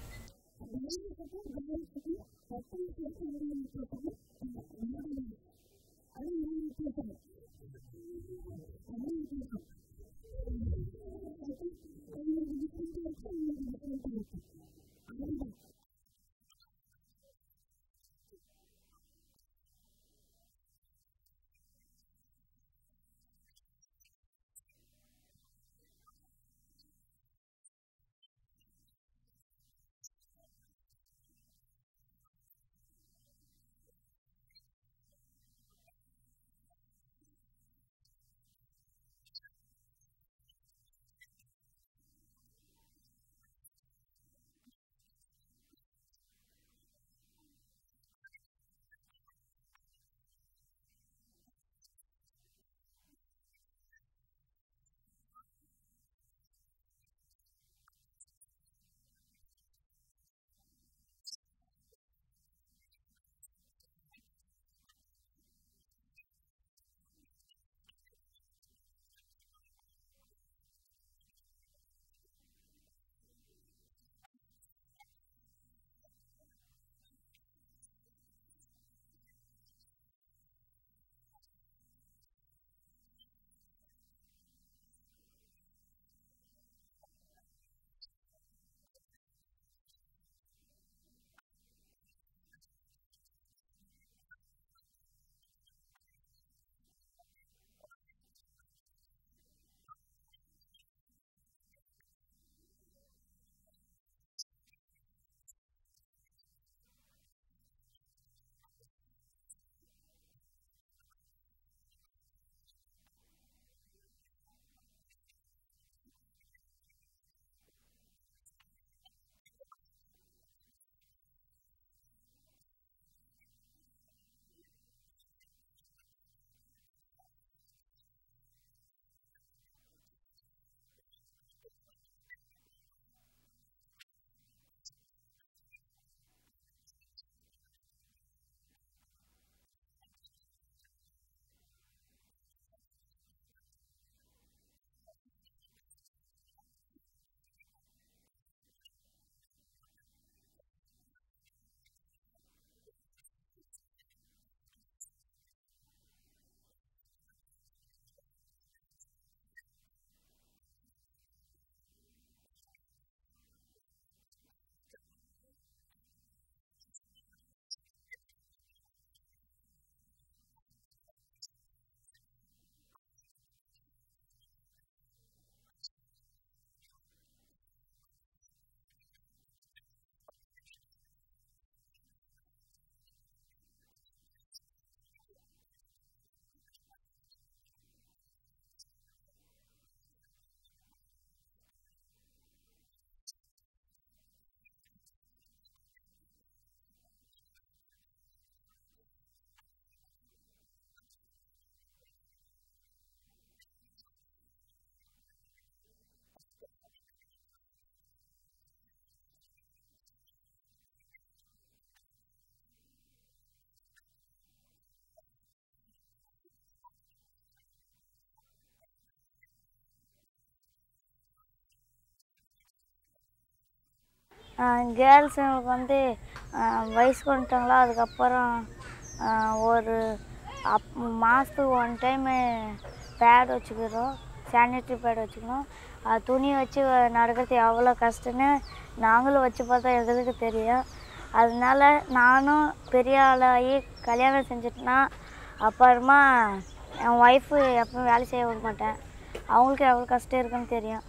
கேர்ள்ஸுங்களுக்கு வந்து ஆஹ் வயசு வந்துட்டாங்களா அதுக்கப்புறம் ஆஹ் ஒரு அப் மாதத்துக்கு one time pad வச்சுக்கிறோம் சானிட்டரி பேட் வச்சுக்கணும் அது துணி வச்சு நடக்கிறது எவ்வளோ கஷ்டம்னு நாங்களும் வச்சு பார்த்தா எங்களுக்கு தெரியும் அதனால நானும் பெரிய ஆளாகி கல்யாணம் செஞ்சுட்டேன்னா அப்புறமா என் ஒய்ஃபு எப்பவும் வேலை செய்ய விட மாட்டேன் அவங்களுக்கு எவ்வளோ கஷ்டம் இருக்குன்னு தெரியும்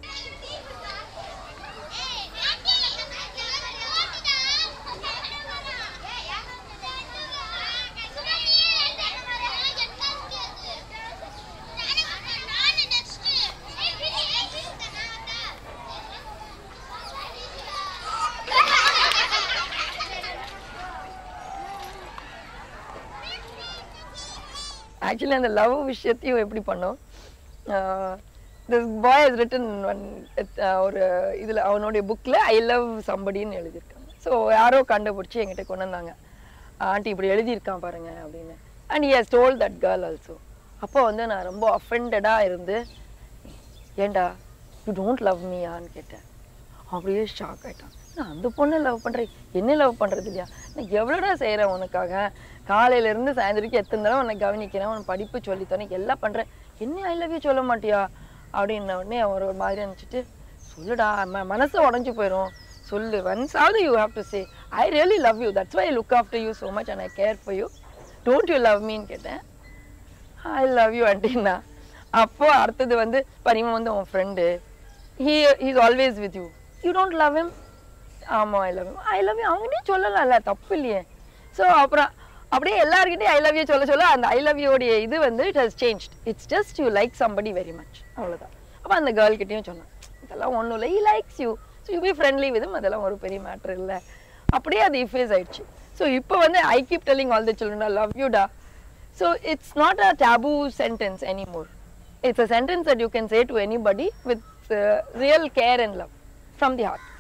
ஆக்சுவலி அந்த லவ் விஷயத்தையும் எப்படி பண்ணோம் this boy has written one ஒரு இதில் அவனுடைய புக்கில் ஐ லவ் சம்படின்னு எழுதியிருக்காங்க ஸோ யாரோ கண்டுபிடிச்சி என்கிட்ட கொண்டு வந்தாங்க ஆண்டி இப்படி எழுதியிருக்கான் பாருங்க அப்படின்னு and he has told that girl also அப்போ வந்து நான் ரொம்ப அஃபெண்டடாக இருந்து ஏண்டா யூ டோன்ட் லவ் மீயான்னு கேட்டேன் அப்படியே ஷாக் ஆயிட்டான் நான் அந்த பொண்ணை லவ் பண்ணுறேன் என்ன லவ் பண்ணுறது இல்லையா நான் எவ்வளோடா செய்கிறேன் உனக்காக காலையிலேருந்து சாயந்தரம் எத்தனை தடவை உன்னை கவனிக்கிறேன் உனக்கு படிப்பு சொல்லித்தரேன் எல்லாம் பண்ணுறேன் என்ன ஐ லவ் யூ சொல்ல மாட்டியா அப்படின்ன உடனே அவர் ஒரு மாதிரி நினச்சிட்டு சொல்லுடா ம மனசு உடஞ்சி போயிடும் சொல்லு ஒன்ஸ் ஆவது you have to say I really love you that's why look after you so much and I care for you don't you love மீன்னு கேட்டேன் ஐ லவ் யூ ஆண்டின்னா அப்போ அடுத்தது வந்து பரிமம் வந்து உன் friend he is always with you you don't love him ஆமாம் I love him I love you அவங்ககிட்டயும் சொல்லலாம்ல தப்பு இல்லையே ஸோ அப்புறம் அப்படியே எல்லாருக்கிட்டையும் ஐ லவ் யூ சொல்ல சொல்ல அந்த ஐ லவ் யோடைய இது வந்து it has change it's just you like somebody very much அவ்வளோதான் அப்போ அந்த கேர்ள் கிட்டேயும் சொன்னான் இதெல்லாம் ஒன்றும் இல்லை he likes you so you be friendly விதும் அதெல்லாம் ஒரு பெரிய மேட்ரு இல்லை அப்படியே அது இஃபேஸ் ஆயிடுச்சு ஸோ இப்போ வந்து I keep telling all the children love யூடா So it's not a taboo sentence anymore. It's a sentence that you can say to anybody with uh, real care and love from the heart.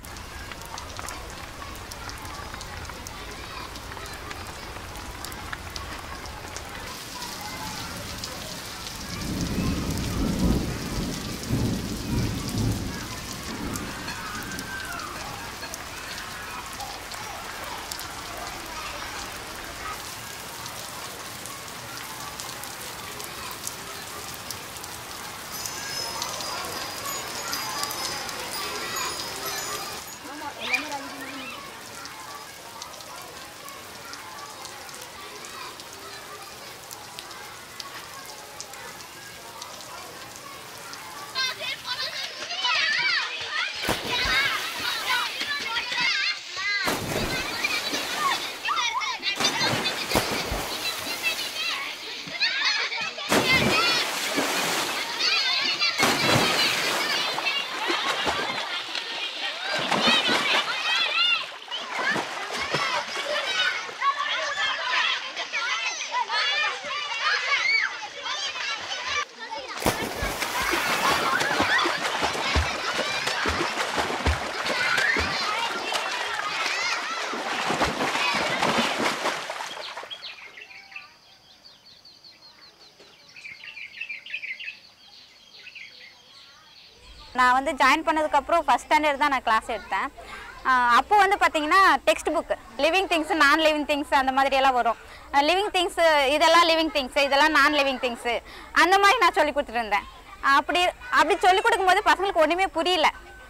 நான் வந்து join பண்ணதுக்கப்புறம் first standard தான் நான் class எடுத்தேன் ஆஹ் அப்போ வந்து பார்த்தீங்கன்னா டெக்ஸ்ட் புக் லிவிங் திங்ஸ் நான் லிவிங் திங்ஸ் அந்த மாதிரி எல்லாம் வரும் லிவிங் திங்ஸ் இதெல்லாம் லிவிங் திங்ஸ் இதெல்லாம் நான் லிவிங் திங்ஸ் அந்த மாதிரி நான் சொல்லி கொடுத்துட்டு இருந்தேன் அப்படி அப்படி சொல்லி கொடுக்கும்போது பசங்களுக்கு ஒன்றுமே புரியல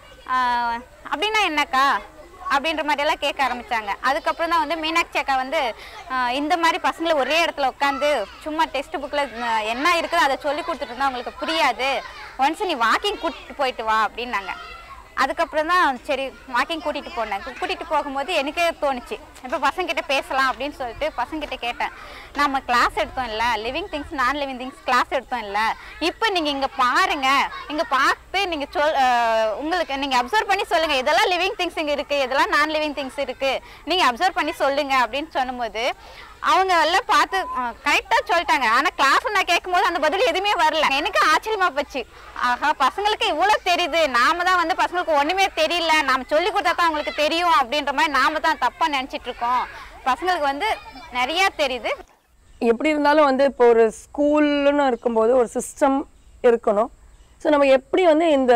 ஆஹ் அப்படின்னா என்னக்கா அப்படின்ற மாதிரி எல்லாம் கேட்க ஆரம்பிச்சாங்க அதுக்கப்புறம் தான் வந்து மீனாட்சி அக்கா வந்து ஆஹ் இந்த மாதிரி பசங்களை ஒரே இடத்துல உட்காந்து சும்மா டெக்ஸ்ட் புக்கில் என்ன இருக்குதோ அதை சொல்லி கொடுத்துட்டு இருந்தா அவங்களுக்கு புரியாது ஒன்ஸ் நீ வாக்கிங் கூட்டிட்டு போயிட்டு வா அப்படின்னாங்க அதுக்கப்புறம் தான் சரி வாக்கிங் கூட்டிகிட்டு போனேன் கூட்டிகிட்டு போகும்போது எனக்கே தோணுச்சு இப்போ பசங்கிட்ட பேசலாம் அப்படின்னு சொல்லிட்டு பசங்கிட்ட கேட்டேன் நம்ம கிளாஸ் எடுத்தோம் இல்லை லிவிங் திங்ஸ் நான் லிவிங் திங்ஸ் கிளாஸ் எடுத்தோம் இல்லை இப்போ நீங்கள் இங்கே பாருங்க இங்கே பார்த்து நீங்கள் சொல் அஹ் உங்களுக்கு நீங்கள் அப்சர்வ் பண்ணி சொல்லுங்கள் இதெல்லாம் லிவிங் திங்ஸ் இங்கே இருக்குது இதெல்லாம் நான் லிவிங் திங்ஸ் இருக்குது நீங்கள் அப்சர்வ் பண்ணி சொல்லுங்க அப்படின்னு சொல்லும்போது அவங்க எல்லாம் பார்த்து கரெக்டாக சொல்லிட்டாங்க ஆனால் கிளாஸ் நான் கேட்கும்போது அந்த பதில் எதுவுமே வரல எனக்கு ஆச்சரியமா போச்சு ஆஹா பசங்களுக்கு இவ்வளோ தெரியுது நாம தான் வந்து பசங்களுக்கு ஒன்றுமே தெரியல நாம சொல்லி கொடுத்தா தான் அவங்களுக்கு தெரியும் அப்படின்ற மாதிரி நாம தான் தப்பாக நினச்சிட்டு இருக்கோம் பசங்களுக்கு வந்து நிறையா தெரியுது எப்படி இருந்தாலும் வந்து இப்போ ஒரு ஸ்கூல்னு இருக்கும்போது ஒரு சிஸ்டம் இருக்கணும் ஸோ நம்ம எப்படி வந்து இந்த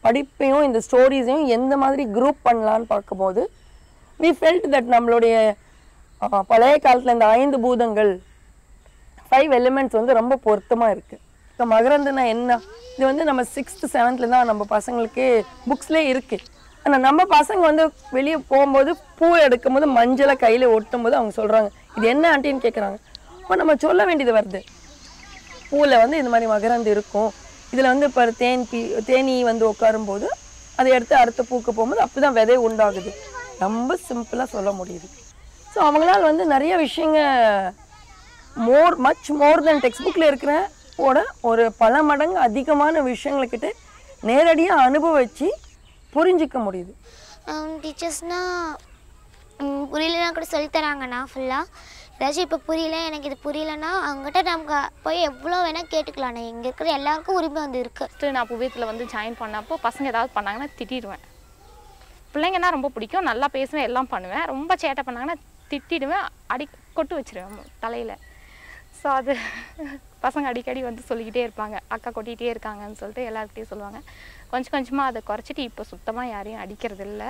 படிப்பையும் இந்த ஸ்டோரிஸையும் எந்த மாதிரி குரூப் பண்ணலான்னு பார்க்கும்போது வி ஃபெல்ட் தட் நம்மளுடைய ஆ, பழைய காலத்தில் இந்த ஐந்து பூதங்கள் ஃபைவ் எலிமெண்ட்ஸ் வந்து ரொம்ப பொருத்தமாக இருக்குது இப்போ மகரந்தனா என்ன இது வந்து நம்ம சிக்ஸ்த்து செவன்த்தில் தான் நம்ம பசங்களுக்கு புக்ஸ்லேயே இருக்குது ஆனால் நம்ம பசங்க வந்து வெளியே போகும்போது பூ எடுக்கும்போது மஞ்சளை கையில் ஒட்டும் போது அவங்க சொல்கிறாங்க இது என்ன ஆண்டின்னு கேட்குறாங்க அப்போ நம்ம சொல்ல வேண்டியது வருது பூவில் வந்து இந்த மாதிரி மகரந்து இருக்கும் இதில் வந்து இப்போ தேன் பீ தேனீ வந்து உட்காரும்போது அதை எடுத்து அடுத்த பூக்கு போகும்போது அப்படி தான் விதை உண்டாகுது ரொம்ப சிம்பிளாக சொல்ல முடியுது ஸோ அவங்களால வந்து நிறைய விஷயங்க மோர் மச் மோர் தென் டெக்ஸ்ட் புக்கில் இருக்கிற ஓட ஒரு பல மடங்கு அதிகமான விஷயங்கள்கிட்ட நேரடியாக அனுபவிச்சு புரிஞ்சிக்க முடியுது டீச்சர்ஸ்னால் புரியலனா கூட சொல்லித் தராங்கண்ணா ஃபுல்லாக ஏதாச்சும் இப்போ புரியல எனக்கு இது புரியலன்னா அவங்ககிட்ட நமக்கு போய் எவ்வளோ வேணால் கேட்டுக்கலாண்ணே இங்கே இருக்கிற எல்லாருக்கும் உரிமை வந்து இருக்குது ஃபஸ்ட்டு நான் புவியத்தில் வந்து ஜாயின் பண்ணப்போ பசங்க ஏதாவது பண்ணாங்கன்னா திட்டிடுவேன் பிள்ளைங்கன்னா ரொம்ப பிடிக்கும் நல்லா பேசுவேன் எல்லாம் பண்ணுவேன் ரொம்ப சேட்டை பண்ணாங்கன்னா திட்டிடுவேன் அடி கொட்டு வச்சிருவேன் தலையில் ஸோ அது பசங்க அடிக்கடி வந்து சொல்லிக்கிட்டே இருப்பாங்க அக்கா கொட்டிகிட்டே இருக்காங்கன்னு சொல்லிட்டு எல்லாருக்கிட்டையும் சொல்லுவாங்க கொஞ்சம் கொஞ்சமாக அதை குறைச்சிட்டு இப்போ சுத்தமாக யாரையும் அடிக்கிறது இல்லை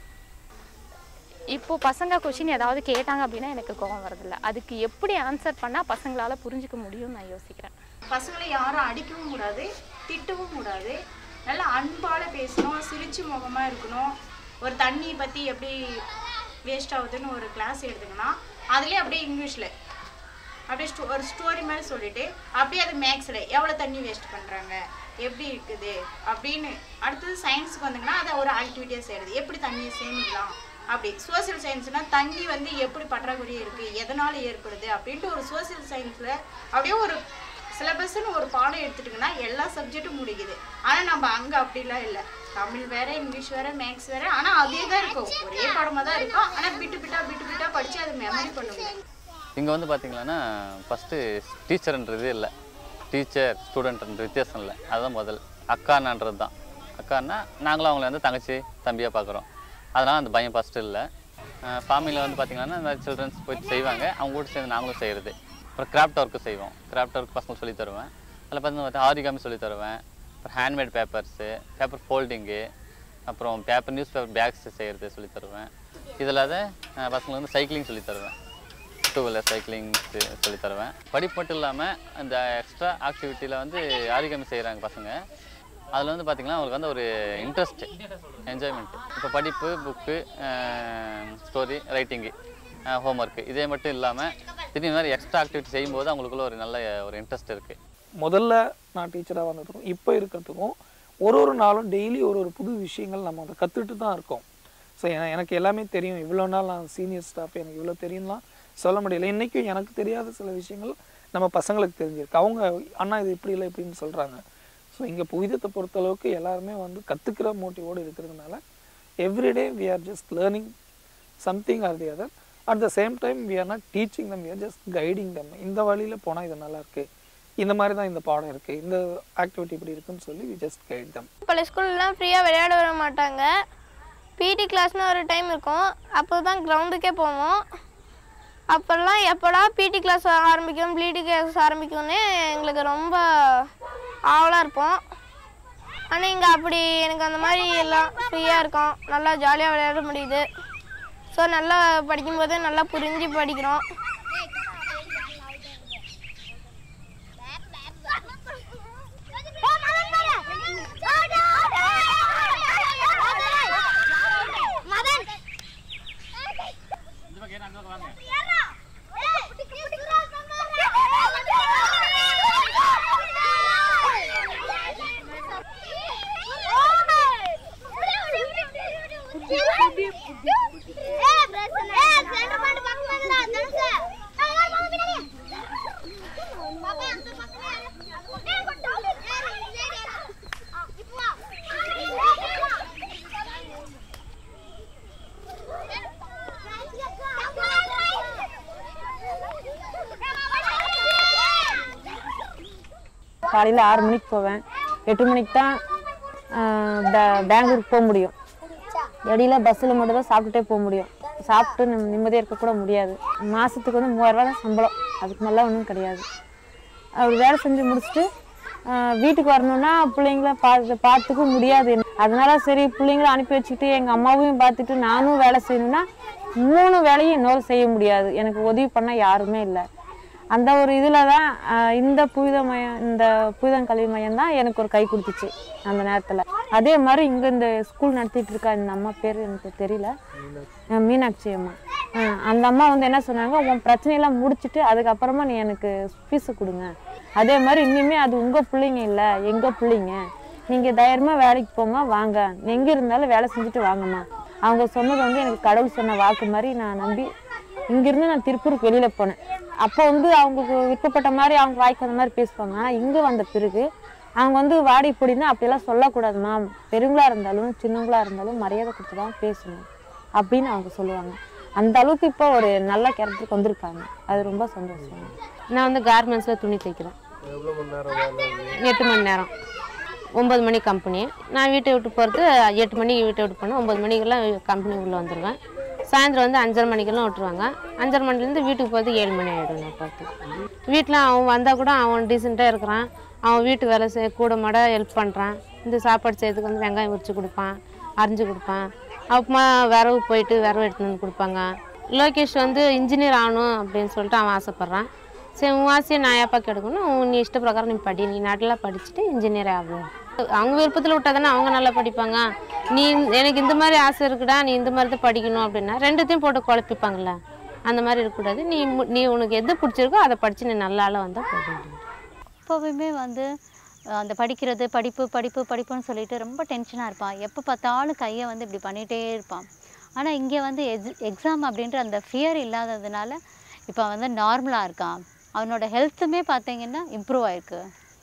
இப்போ பசங்க கொஷின் ஏதாவது கேட்டாங்க அப்படின்னா எனக்கு கோவம் வரதில்ல அதுக்கு எப்படி ஆன்சர் பண்ணால் பசங்களால் புரிஞ்சுக்க முடியும்னு நான் யோசிக்கிறேன் பசங்களை யாரும் அடிக்கவும் கூடாது திட்டவும் கூடாது நல்லா அன்பால பேசணும் சிரிச்சு முகமா இருக்கணும் ஒரு தண்ணி பத்தி எப்படி வேஸ்ட் ஆகுதுன்னு ஒரு கிளாஸ் எடுத்துக்கன்னா அதுலயே அப்படியே இங்கிலீஷ்ல அப்படியே ஸ்டோ ஒரு ஸ்டோரி மாதிரி சொல்லிட்டு அப்படியே அது மேக்ஸில் எவ்வளோ தண்ணி வேஸ்ட் பண்ணுறாங்க எப்படி இருக்குது அப்படின்னு அடுத்தது சயின்ஸுக்கு வந்தீங்கன்னா அதை ஒரு ஆக்டிவிட்டியாக செய்கிறது எப்படி தண்ணியை சேமிக்கலாம் அப்படி சோசியல் சயின்ஸ்னால் தண்ணி வந்து எப்படி பற்றாக்குறை இருக்குது எதனால் ஏற்படுது அப்படின்ட்டு ஒரு சோசியல் சயின்ஸில் அப்படியே ஒரு சிலபஸ்ன்னு ஒரு பாடம் எடுத்துட்டிங்கன்னா எல்லா சப்ஜெக்ட்டும் முடிக்குது ஆனால் நம்ம அங்கே அப்படிலாம் இல்லை தமிழ் வேற இங்கிலீஷ் வேற மேக்ஸ் வேற ஆனால் அதே தான் இருக்கும் ஒரே பாடமாக தான் இருக்கும் ஆனால் பிட்டு பிட்டா பிட்டு பிட்டா படித்து அதை மெமரி பண்ணுவோம் இங்கே வந்து பார்த்தீங்கன்னா ஃபஸ்ட்டு டீச்சர்ன்றது இல்லை டீச்சர் ஸ்டூடெண்ட்ன்ற வித்தியாசம் இல்லை அதுதான் முதல் அக்கானான்றது தான் அக்கான்னா நாங்களும் அவங்கள வந்து தங்கச்சி தம்பியாக பார்க்குறோம் அதனால் அந்த பயம் ஃபஸ்ட்டு இல்லை ஃபேமிலியில் வந்து பார்த்திங்கன்னா இந்த மாதிரி சில்ட்ரன்ஸ் போயிட்டு செய்வாங்க அவங்க கூட சேர்ந்து நாங்களும் செய்கிறது அப்புறம் கிராஃப்ட் ஒர்க்கு செய்வோம் கிராஃப்ட் ஒர்க் பசங்களுக்கு சொல்லித் தருவேன் அதில் பார்த்தீங்கன்னா ஆரிகாமி சொல்லித் தருவேன் அப்புறம் ஹேண்ட்மேட் பேப்பர்ஸு பேப்பர் ஃபோல்டிங்கு அப்புறம் பேப்பர் நியூஸ் பேப்பர் பேக்ஸ் செய்கிறது சொல்லித் தருவேன் இதில் அதை பசங்களுக்கு வந்து சைக்கிளிங் சொல்லித் தருவேன் டூ வீலர் சைக்கிளிங் சொல்லித் தருவேன் படிப்பு மட்டும் இல்லாமல் அந்த எக்ஸ்ட்ரா ஆக்டிவிட்டியில் வந்து ஆரிகமி செய்கிறாங்க பசங்க அதில் வந்து பார்த்திங்கன்னா அவங்களுக்கு வந்து ஒரு இன்ட்ரெஸ்ட்டு என்ஜாய்மெண்ட்டு இப்போ படிப்பு புக்கு ஸ்டோரி ரைட்டிங்கு ஹோம்ஒர்க்கு இதே மட்டும் இல்லாமல் திடீர்னு மாதிரி எக்ஸ்ட்ரா ஆக்டிவிட்டி செய்யும்போது அவங்களுக்குள்ள ஒரு நல்ல ஒரு இன்ட்ரெஸ்ட் இருக்குது முதல்ல நான் டீச்சராக வந்ததுக்கும் இப்போ இருக்கிறதுக்கும் ஒரு ஒரு நாளும் டெய்லி ஒரு ஒரு புது விஷயங்கள் நம்ம அதை கற்றுட்டு தான் இருக்கோம் ஸோ எனக்கு எல்லாமே தெரியும் இவ்வளோ நாள் நான் சீனியர் ஸ்டாஃப் எனக்கு இவ்வளோ தெரியும்லாம் சொல்ல முடியல இன்றைக்கும் எனக்கு தெரியாத சில விஷயங்கள் நம்ம பசங்களுக்கு தெரிஞ்சிருக்கு அவங்க அண்ணா இது இப்படி இல்லை இப்படின்னு சொல்கிறாங்க ஸோ இங்கே புவிதத்தை பொறுத்தளவுக்கு எல்லாருமே வந்து கற்றுக்கிற மோட்டிவோடு இருக்கிறதுனால everyday we are just learning something or the other at the same time we are not teaching them we are just guiding them இந்த வழியில் போனால் இது நல்லா இருக்கு இந்த மாதிரி தான் இந்த பாடம் இருக்குது இந்த ஆக்டிவிட்டி இப்படி இருக்குன்னு சொல்லி வி ஜஸ்ட் கைட் தம் பல ஸ்கூல்லாம் ஃப்ரீயாக விளையாட விட மாட்டாங்க பிடி கிளாஸ்னு ஒரு டைம் இருக்கும் அப்போ தான் கிரவுண்டுக்கே போவோம் அப்போல்லாம் எப்படா பிடி கிளாஸ் ஆரம்பிக்கும் பிடி கிளாஸ் ஆரம்பிக்கும்னு எங்களுக்கு ரொம்ப ஆவலாக இருப்போம் ஆனால் இங்கே அப்படி எனக்கு அந்த மாதிரி எல்லாம் ஃப்ரீயாக இருக்கும் நல்லா ஜாலியாக விளையாட முடியுது ஸோ நல்லா படிக்கும்போது நல்லா புரிஞ்சு படிக்கிறோம் காலையில் ஆறு மணிக்கு போவேன் எட்டு மணிக்கு தான் பெங்களூருக்கு போக முடியும் இடையில பஸ்ஸில் மட்டும் தான் சாப்பிட்டுட்டே போக முடியும் சாப்பிட்டு நிம் நிம்மதியாக இருக்கக்கூட முடியாது மாதத்துக்கு வந்து மூவாயிரரூவா தான் சம்பளம் அதுக்கு மேலே ஒன்றும் கிடையாது அவர் வேலை செஞ்சு முடிச்சுட்டு ஆஹ் வீட்டுக்கு வரணும்னா பிள்ளைங்கள பார்த்து பார்த்துக்க முடியாது அதனால சரி பிள்ளைங்கள அனுப்பி வச்சுட்டு எங்கள் அம்மாவையும் பார்த்துட்டு நானும் வேலை செய்யணும்னா மூணு வேலையும் என்னால் செய்ய முடியாது எனக்கு உதவி பண்ண யாருமே இல்லை அந்த ஒரு இதில் தான் ஆஹ் இந்த புனித மையம் இந்த புனிதம் கல்வி மையம் தான் எனக்கு ஒரு கை கொடுத்துச்சு அந்த நேரத்தில் அதே மாதிரி இங்கே இந்த ஸ்கூல் நடத்திட்டு இருக்கா இந்த அம்மா பேர் எனக்கு தெரியல ஆஹ் மீனாட்சி அம்மா ஆஹ் அந்த அம்மா வந்து என்ன சொன்னாங்க உன் பிரச்சனையெல்லாம் முடிச்சுட்டு அதுக்கப்புறமா நீ எனக்கு ஃபீஸை கொடுங்க அதே மாதிரி இனிமே அது உங்கள் பிள்ளைங்க இல்லை எங்கள் பிள்ளைங்க நீங்கள் தைரியமாக வேலைக்கு போங்க வாங்க எங்கே இருந்தாலும் வேலை செஞ்சுட்டு வாங்கம்மா அவங்க சொன்னது வந்து எனக்கு கடவுள் சொன்ன வாக்கு மாதிரி நான் நம்பி இங்கேருந்து நான் திருப்பூருக்கு வெளியில் போனேன் அப்போ வந்து அவங்களுக்கு விருப்பப்பட்ட மாதிரி அவங்க வாய்க்கு வந்த மாதிரி பேசுவாங்க ஆனால் இங்கே வந்த பிறகு அவங்க வந்து வாடி இப்படின்னா அப்படியெல்லாம் சொல்லக்கூடாதும்மா பெரியவங்களா இருந்தாலும் சின்னவங்களா இருந்தாலும் மரியாதை கொடுத்து தான் பேசணும் அப்படின்னு அவங்க சொல்லுவாங்க அந்த அளவுக்கு இப்போ ஒரு நல்ல கேரக்டருக்கு வந்திருக்காங்க அது ரொம்ப சந்தோஷம் நான் வந்து கார்மெண்ட்ஸில் துணி தைக்கிறேன் எவ்வளோ மணி நேரம் வேலை அது? எட்டு மணி நேரம் ஒம்பது மணி கம்பெனி நான் வீட்டை விட்டு போகிறது எட்டு மணிக்கு வீட்டை விட்டு போனேன் ஒம்பது மணிக்கெல்லாம் கம்பெனி உள்ளே வந்துடுவேன் சாயந்தரம் வந்து அஞ்சரை மணிக்கெல்லாம் விட்டுருவாங்க அஞ்சரை மணிலேருந்து வீட்டுக்கு போகிறது ஏழு மணி ஆகிடும் நான் பார்த்து வீட்டில் அவன் வந்தால் கூட அவன் டீசெண்டாக இருக்கிறான் அவன் வீட்டு வேலை செய்ய கூட மாட ஹெல்ப் பண்ணுறான் இந்த சாப்பாடு செய்யறதுக்கு வந்து வெங்காயம் உரிச்சு கொடுப்பான் அரிஞ்சு கொடுப்பான் அப்புறமா விரவு போயிட்டு விரவு எடுத்துன்னு வந்து கொடுப்பாங்க லோகேஷ் வந்து இன்ஜினியர் ஆகணும் அப்படின்னு சொல்லிட்டு அவன் ஆசைப்பட்றான் சரி உன் ஆசையை நான் ஏப்பா கெடுக்கணும் உன் நீ இஷ்ட பிரகாரம் நீ படி நீ நல்லா படிச்சுட்டு இன்ஜினியர் ஆகும் அவங்க விருப்பத்தில் விட்டால் தானே அவங்க நல்லா படிப்பாங்க நீ எனக்கு இந்த மாதிரி ஆசை இருக்குடா நீ இந்த மாதிரி தான் படிக்கணும் அப்படின்னா ரெண்டுத்தையும் போட்டு குழப்பிப்பாங்கல்ல அந்த மாதிரி இருக்கக்கூடாது நீ மு- நீ உனக்கு எது பிடிச்சிருக்கோ அதை படித்து நீ நல்ல ஆளாக வந்தால் போதும் எப்போவுமே வந்து அஹ், அந்த படிக்கிறது படிப்பு படிப்பு படிப்புன்னு சொல்லிட்டு ரொம்ப டென்ஷனாக இருப்பான் எப்போ பார்த்தாலும் கையை வந்து இப்படி பண்ணிகிட்டே இருப்பான் ஆனால் இங்கே வந்து எக்ஸ் எக்ஸாம் அப்படின்ற அந்த ஃபியர் இல்லாததுனால இப்போ வந்து நார்மலாக இருக்கான் அவனோட ஹெல்த்துமே பார்த்தீங்கன்னா இம்ப்ரூவ் ஆயிருக்கு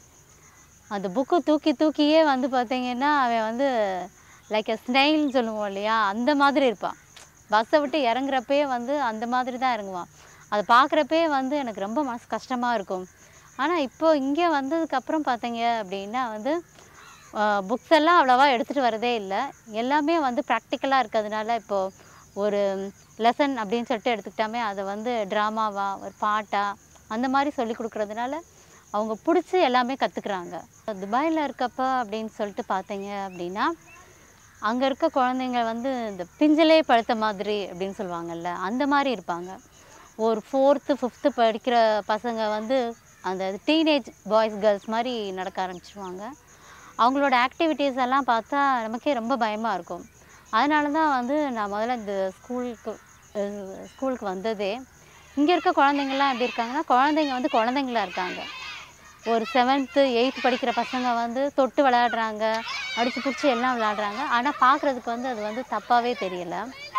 அந்த புக்கு தூக்கி தூக்கியே வந்து பார்த்தீங்கன்னா அவன் வந்து லைக் எ ஸ்னைல்னு சொல்லுவோம் இல்லையா அந்த மாதிரி இருப்பான் பஸ்ஸை விட்டு இறங்குறப்பயே வந்து அந்த மாதிரி தான் இறங்குவான் அதை பார்க்குறப்பே வந்து எனக்கு ரொம்ப மனசு கஷ்டமாக இருக்கும் ஆனால் இப்போ இங்கே வந்ததுக்கப்புறம் பார்த்தீங்க அப்படின்னா வந்து புக்ஸ் எல்லாம் அவ்வளோவா எடுத்துகிட்டு வரதே இல்லை எல்லாமே வந்து ப்ராக்டிக்கலாக இருக்கிறதுனால இப்போது ஒரு லெசன் அப்படின்னு சொல்லிட்டு எடுத்துக்கிட்டாமே அதை வந்து ட்ராமாவா ஒரு பாட்டா அந்த மாதிரி சொல்லி கொடுக்குறதுனால அவங்க பிடிச்சி எல்லாமே கற்றுக்குறாங்க துபாயில் இருக்கப்ப அப்படின்னு சொல்லிட்டு பார்த்தீங்க அப்படின்னா அங்கே இருக்க குழந்தைங்க வந்து இந்த பிஞ்சிலே பழுத்த மாதிரி அப்படின்னு சொல்லுவாங்கல்ல அந்த மாதிரி இருப்பாங்க ஒரு ஃபோர்த்து ஃபிஃப்த்து படிக்கிற பசங்க வந்து அந்த டீனேஜ் பாய்ஸ் கேர்ள்ஸ் மாதிரி நடக்க ஆரம்பிச்சிருவாங்க அவங்களோட ஆக்டிவிட்டீஸ் எல்லாம் பார்த்தா நமக்கே ரொம்ப பயமாக இருக்கும் அதனால தான் வந்து நான் முதல்ல இந்த ஸ்கூலுக்கு ஸ்கூலுக்கு வந்ததே இங்கே இருக்க குழந்தைங்கள்லாம் எப்படி இருக்காங்கன்னா குழந்தைங்க வந்து குழந்தைங்களா இருக்காங்க ஒரு செவன்த்து எயித்து படிக்கிற பசங்க வந்து தொட்டு விளையாடுறாங்க அடிச்சு பிடிச்சி எல்லாம் விளையாடுறாங்க ஆனால் பார்க்குறதுக்கு வந்து அது வந்து தப்பாகவே தெரியல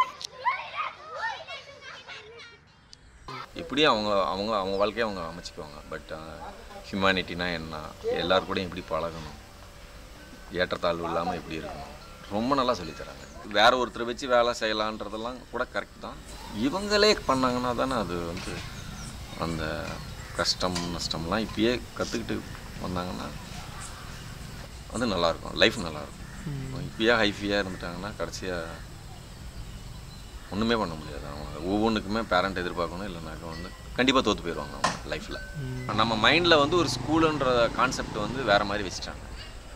இப்படி அவங்க அவங்க அவங்க வாழ்க்கையை அவங்க அமைச்சிக்குவாங்க பட் ஹியூமனிட்டினா என்ன எல்லார் கூடயும் எப்படி பழகணும் ஏற்றத்தாழ்வு இல்லாமல் எப்படி இருக்கணும் ரொம்ப நல்லா சொல்லித் தராங்க வேற ஒருத்தரை வச்சு வேலை செய்யலான்றதெல்லாம் கூட கரெக்ட் தான் இவங்களே பண்ணாங்கன்னா தானே அது வந்து அந்த கஷ்டம் நஷ்டம்லாம் இப்பயே கற்றுக்கிட்டு வந்தாங்கன்னா வந்து நல்லாயிருக்கும் லைஃப் நல்லாயிருக்கும் இப்பயே ஹைஃபியாக இருந்துட்டாங்கன்னா கடைசியாக ஒன்றுமே பண்ண முடியாது அவங்க ஒவ்வொன்றுக்குமே பேரண்ட் எதிர்பார்க்கணும் இல்லைனாக்கா வந்து கண்டிப்பாக தோற்று போயிடுவாங்க அவங்க லைஃப்பில் நம்ம மைண்டில் வந்து ஒரு ஸ்கூலுன்ற கான்செப்ட் வந்து வேறு மாதிரி வச்சுட்டாங்க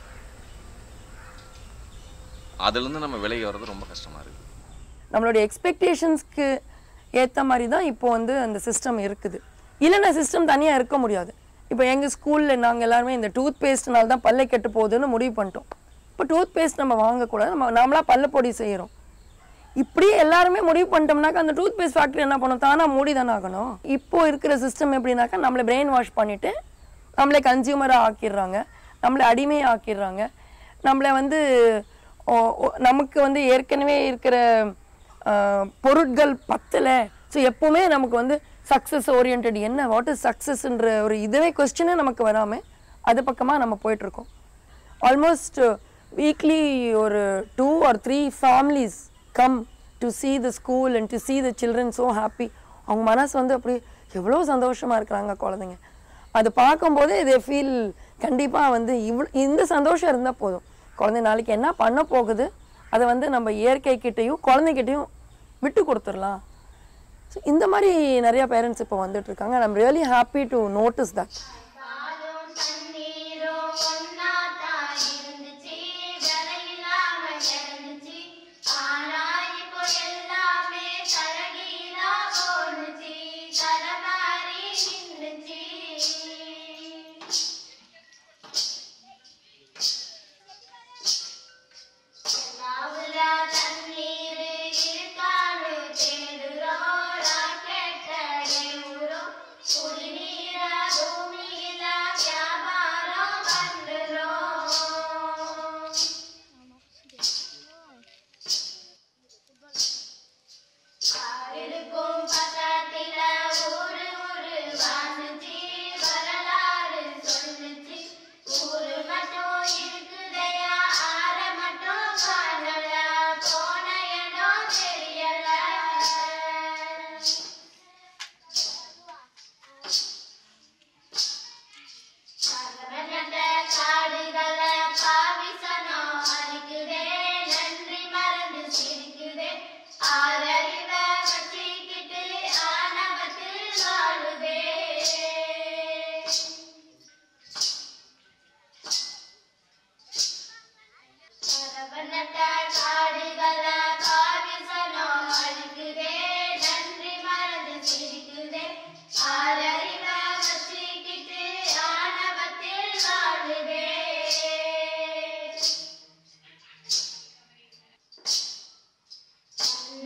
அதுலேருந்து நம்ம விலகி வர்றது ரொம்ப கஷ்டமாக இருக்குது நம்மளுடைய எக்ஸ்பெக்டேஷன்ஸ்க்கு ஏற்ற மாதிரி தான் இப்போ வந்து அந்த சிஸ்டம் இருக்குது இல்லைன்னா சிஸ்டம் தனியாக இருக்க முடியாது இப்போ எங்கள் ஸ்கூலில் நாங்கள் எல்லாருமே இந்த டூத் பேஸ்ட்னால தான் பல்லை கெட்டு போகுதுன்னு முடிவு பண்ணிட்டோம் இப்போ டூத் பேஸ்ட் நம்ம வாங்கக்கூடாது நம்ம நாமளாக பல்ல பொடி செய்கிறோம் இப்படியே எல்லாருமே முடிவு பண்ணிட்டோம்னாக்கா அந்த டூத் பேஸ்ட் ஃபேக்ட்ரி என்ன பண்ணும் தானாக மூடி தானே ஆகணும் இப்போ இருக்கிற சிஸ்டம் எப்படின்னாக்கா நம்மளை பிரெயின் வாஷ் பண்ணிவிட்டு நம்மளை கன்சியூமராக ஆக்கிடுறாங்க நம்மளை அடிமையாக ஆக்கிடுறாங்க நம்மளை வந்து ஓ- ஓ- நமக்கு வந்து ஏற்கனவே இருக்கிற ஆஹ், பொருட்கள் பத்தலை ஸோ எப்போவுமே நமக்கு வந்து சக்ஸஸ் ஓரியன்ட் என்ன வாட் இஸ் சக்ஸஸ்ன்ற ஒரு இதுவே கொஸ்டினே நமக்கு வராமல் அது பக்கமாக நம்ம போயிட்டுருக்கோம் ஆல்மோஸ்ட் வீக்லி ஒரு two or three families come to see the school and to see the children so happy அவங்க மனசு வந்து அப்படி எவ்வளோ சந்தோஷமாக இருக்கிறாங்க குழந்தைங்க அது பார்க்கும்போதே இதே ஃபீல் கண்டிப்பாக வந்து இவ்வளோ இந்த சந்தோஷம் இருந்தால் போதும் குழந்தை நாளைக்கு என்ன பண்ண போகுது அதை வந்து நம்ம இயற்கைக்கிட்டேயும் குழந்தைகிட்டையும் விட்டு கொடுத்துடலாம் So, இந்த மாதிரி நிறைய பேரண்ட்ஸ் இப்போ வந்துட்டு இருக்காங்க I'm really happy to notice that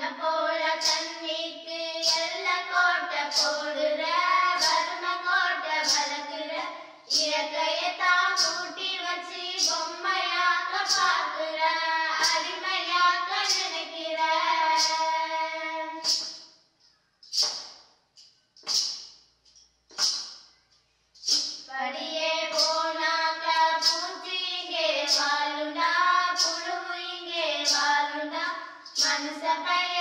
உன்னை போல தண்ணிக்கு எல்ல கோட்டை போடுற வறுமை கோட்டை வளர்க்குற இயற்கையத்தான் கூட்டி வச்சு பொம்மையாக்க பார்க்குற அடிமையாக்க நினைக்கிற படியே போனாக்க பூச்சி இங்கே வாழுண்டா புழு இங்கே வாழுண்டா மனுஷ பைய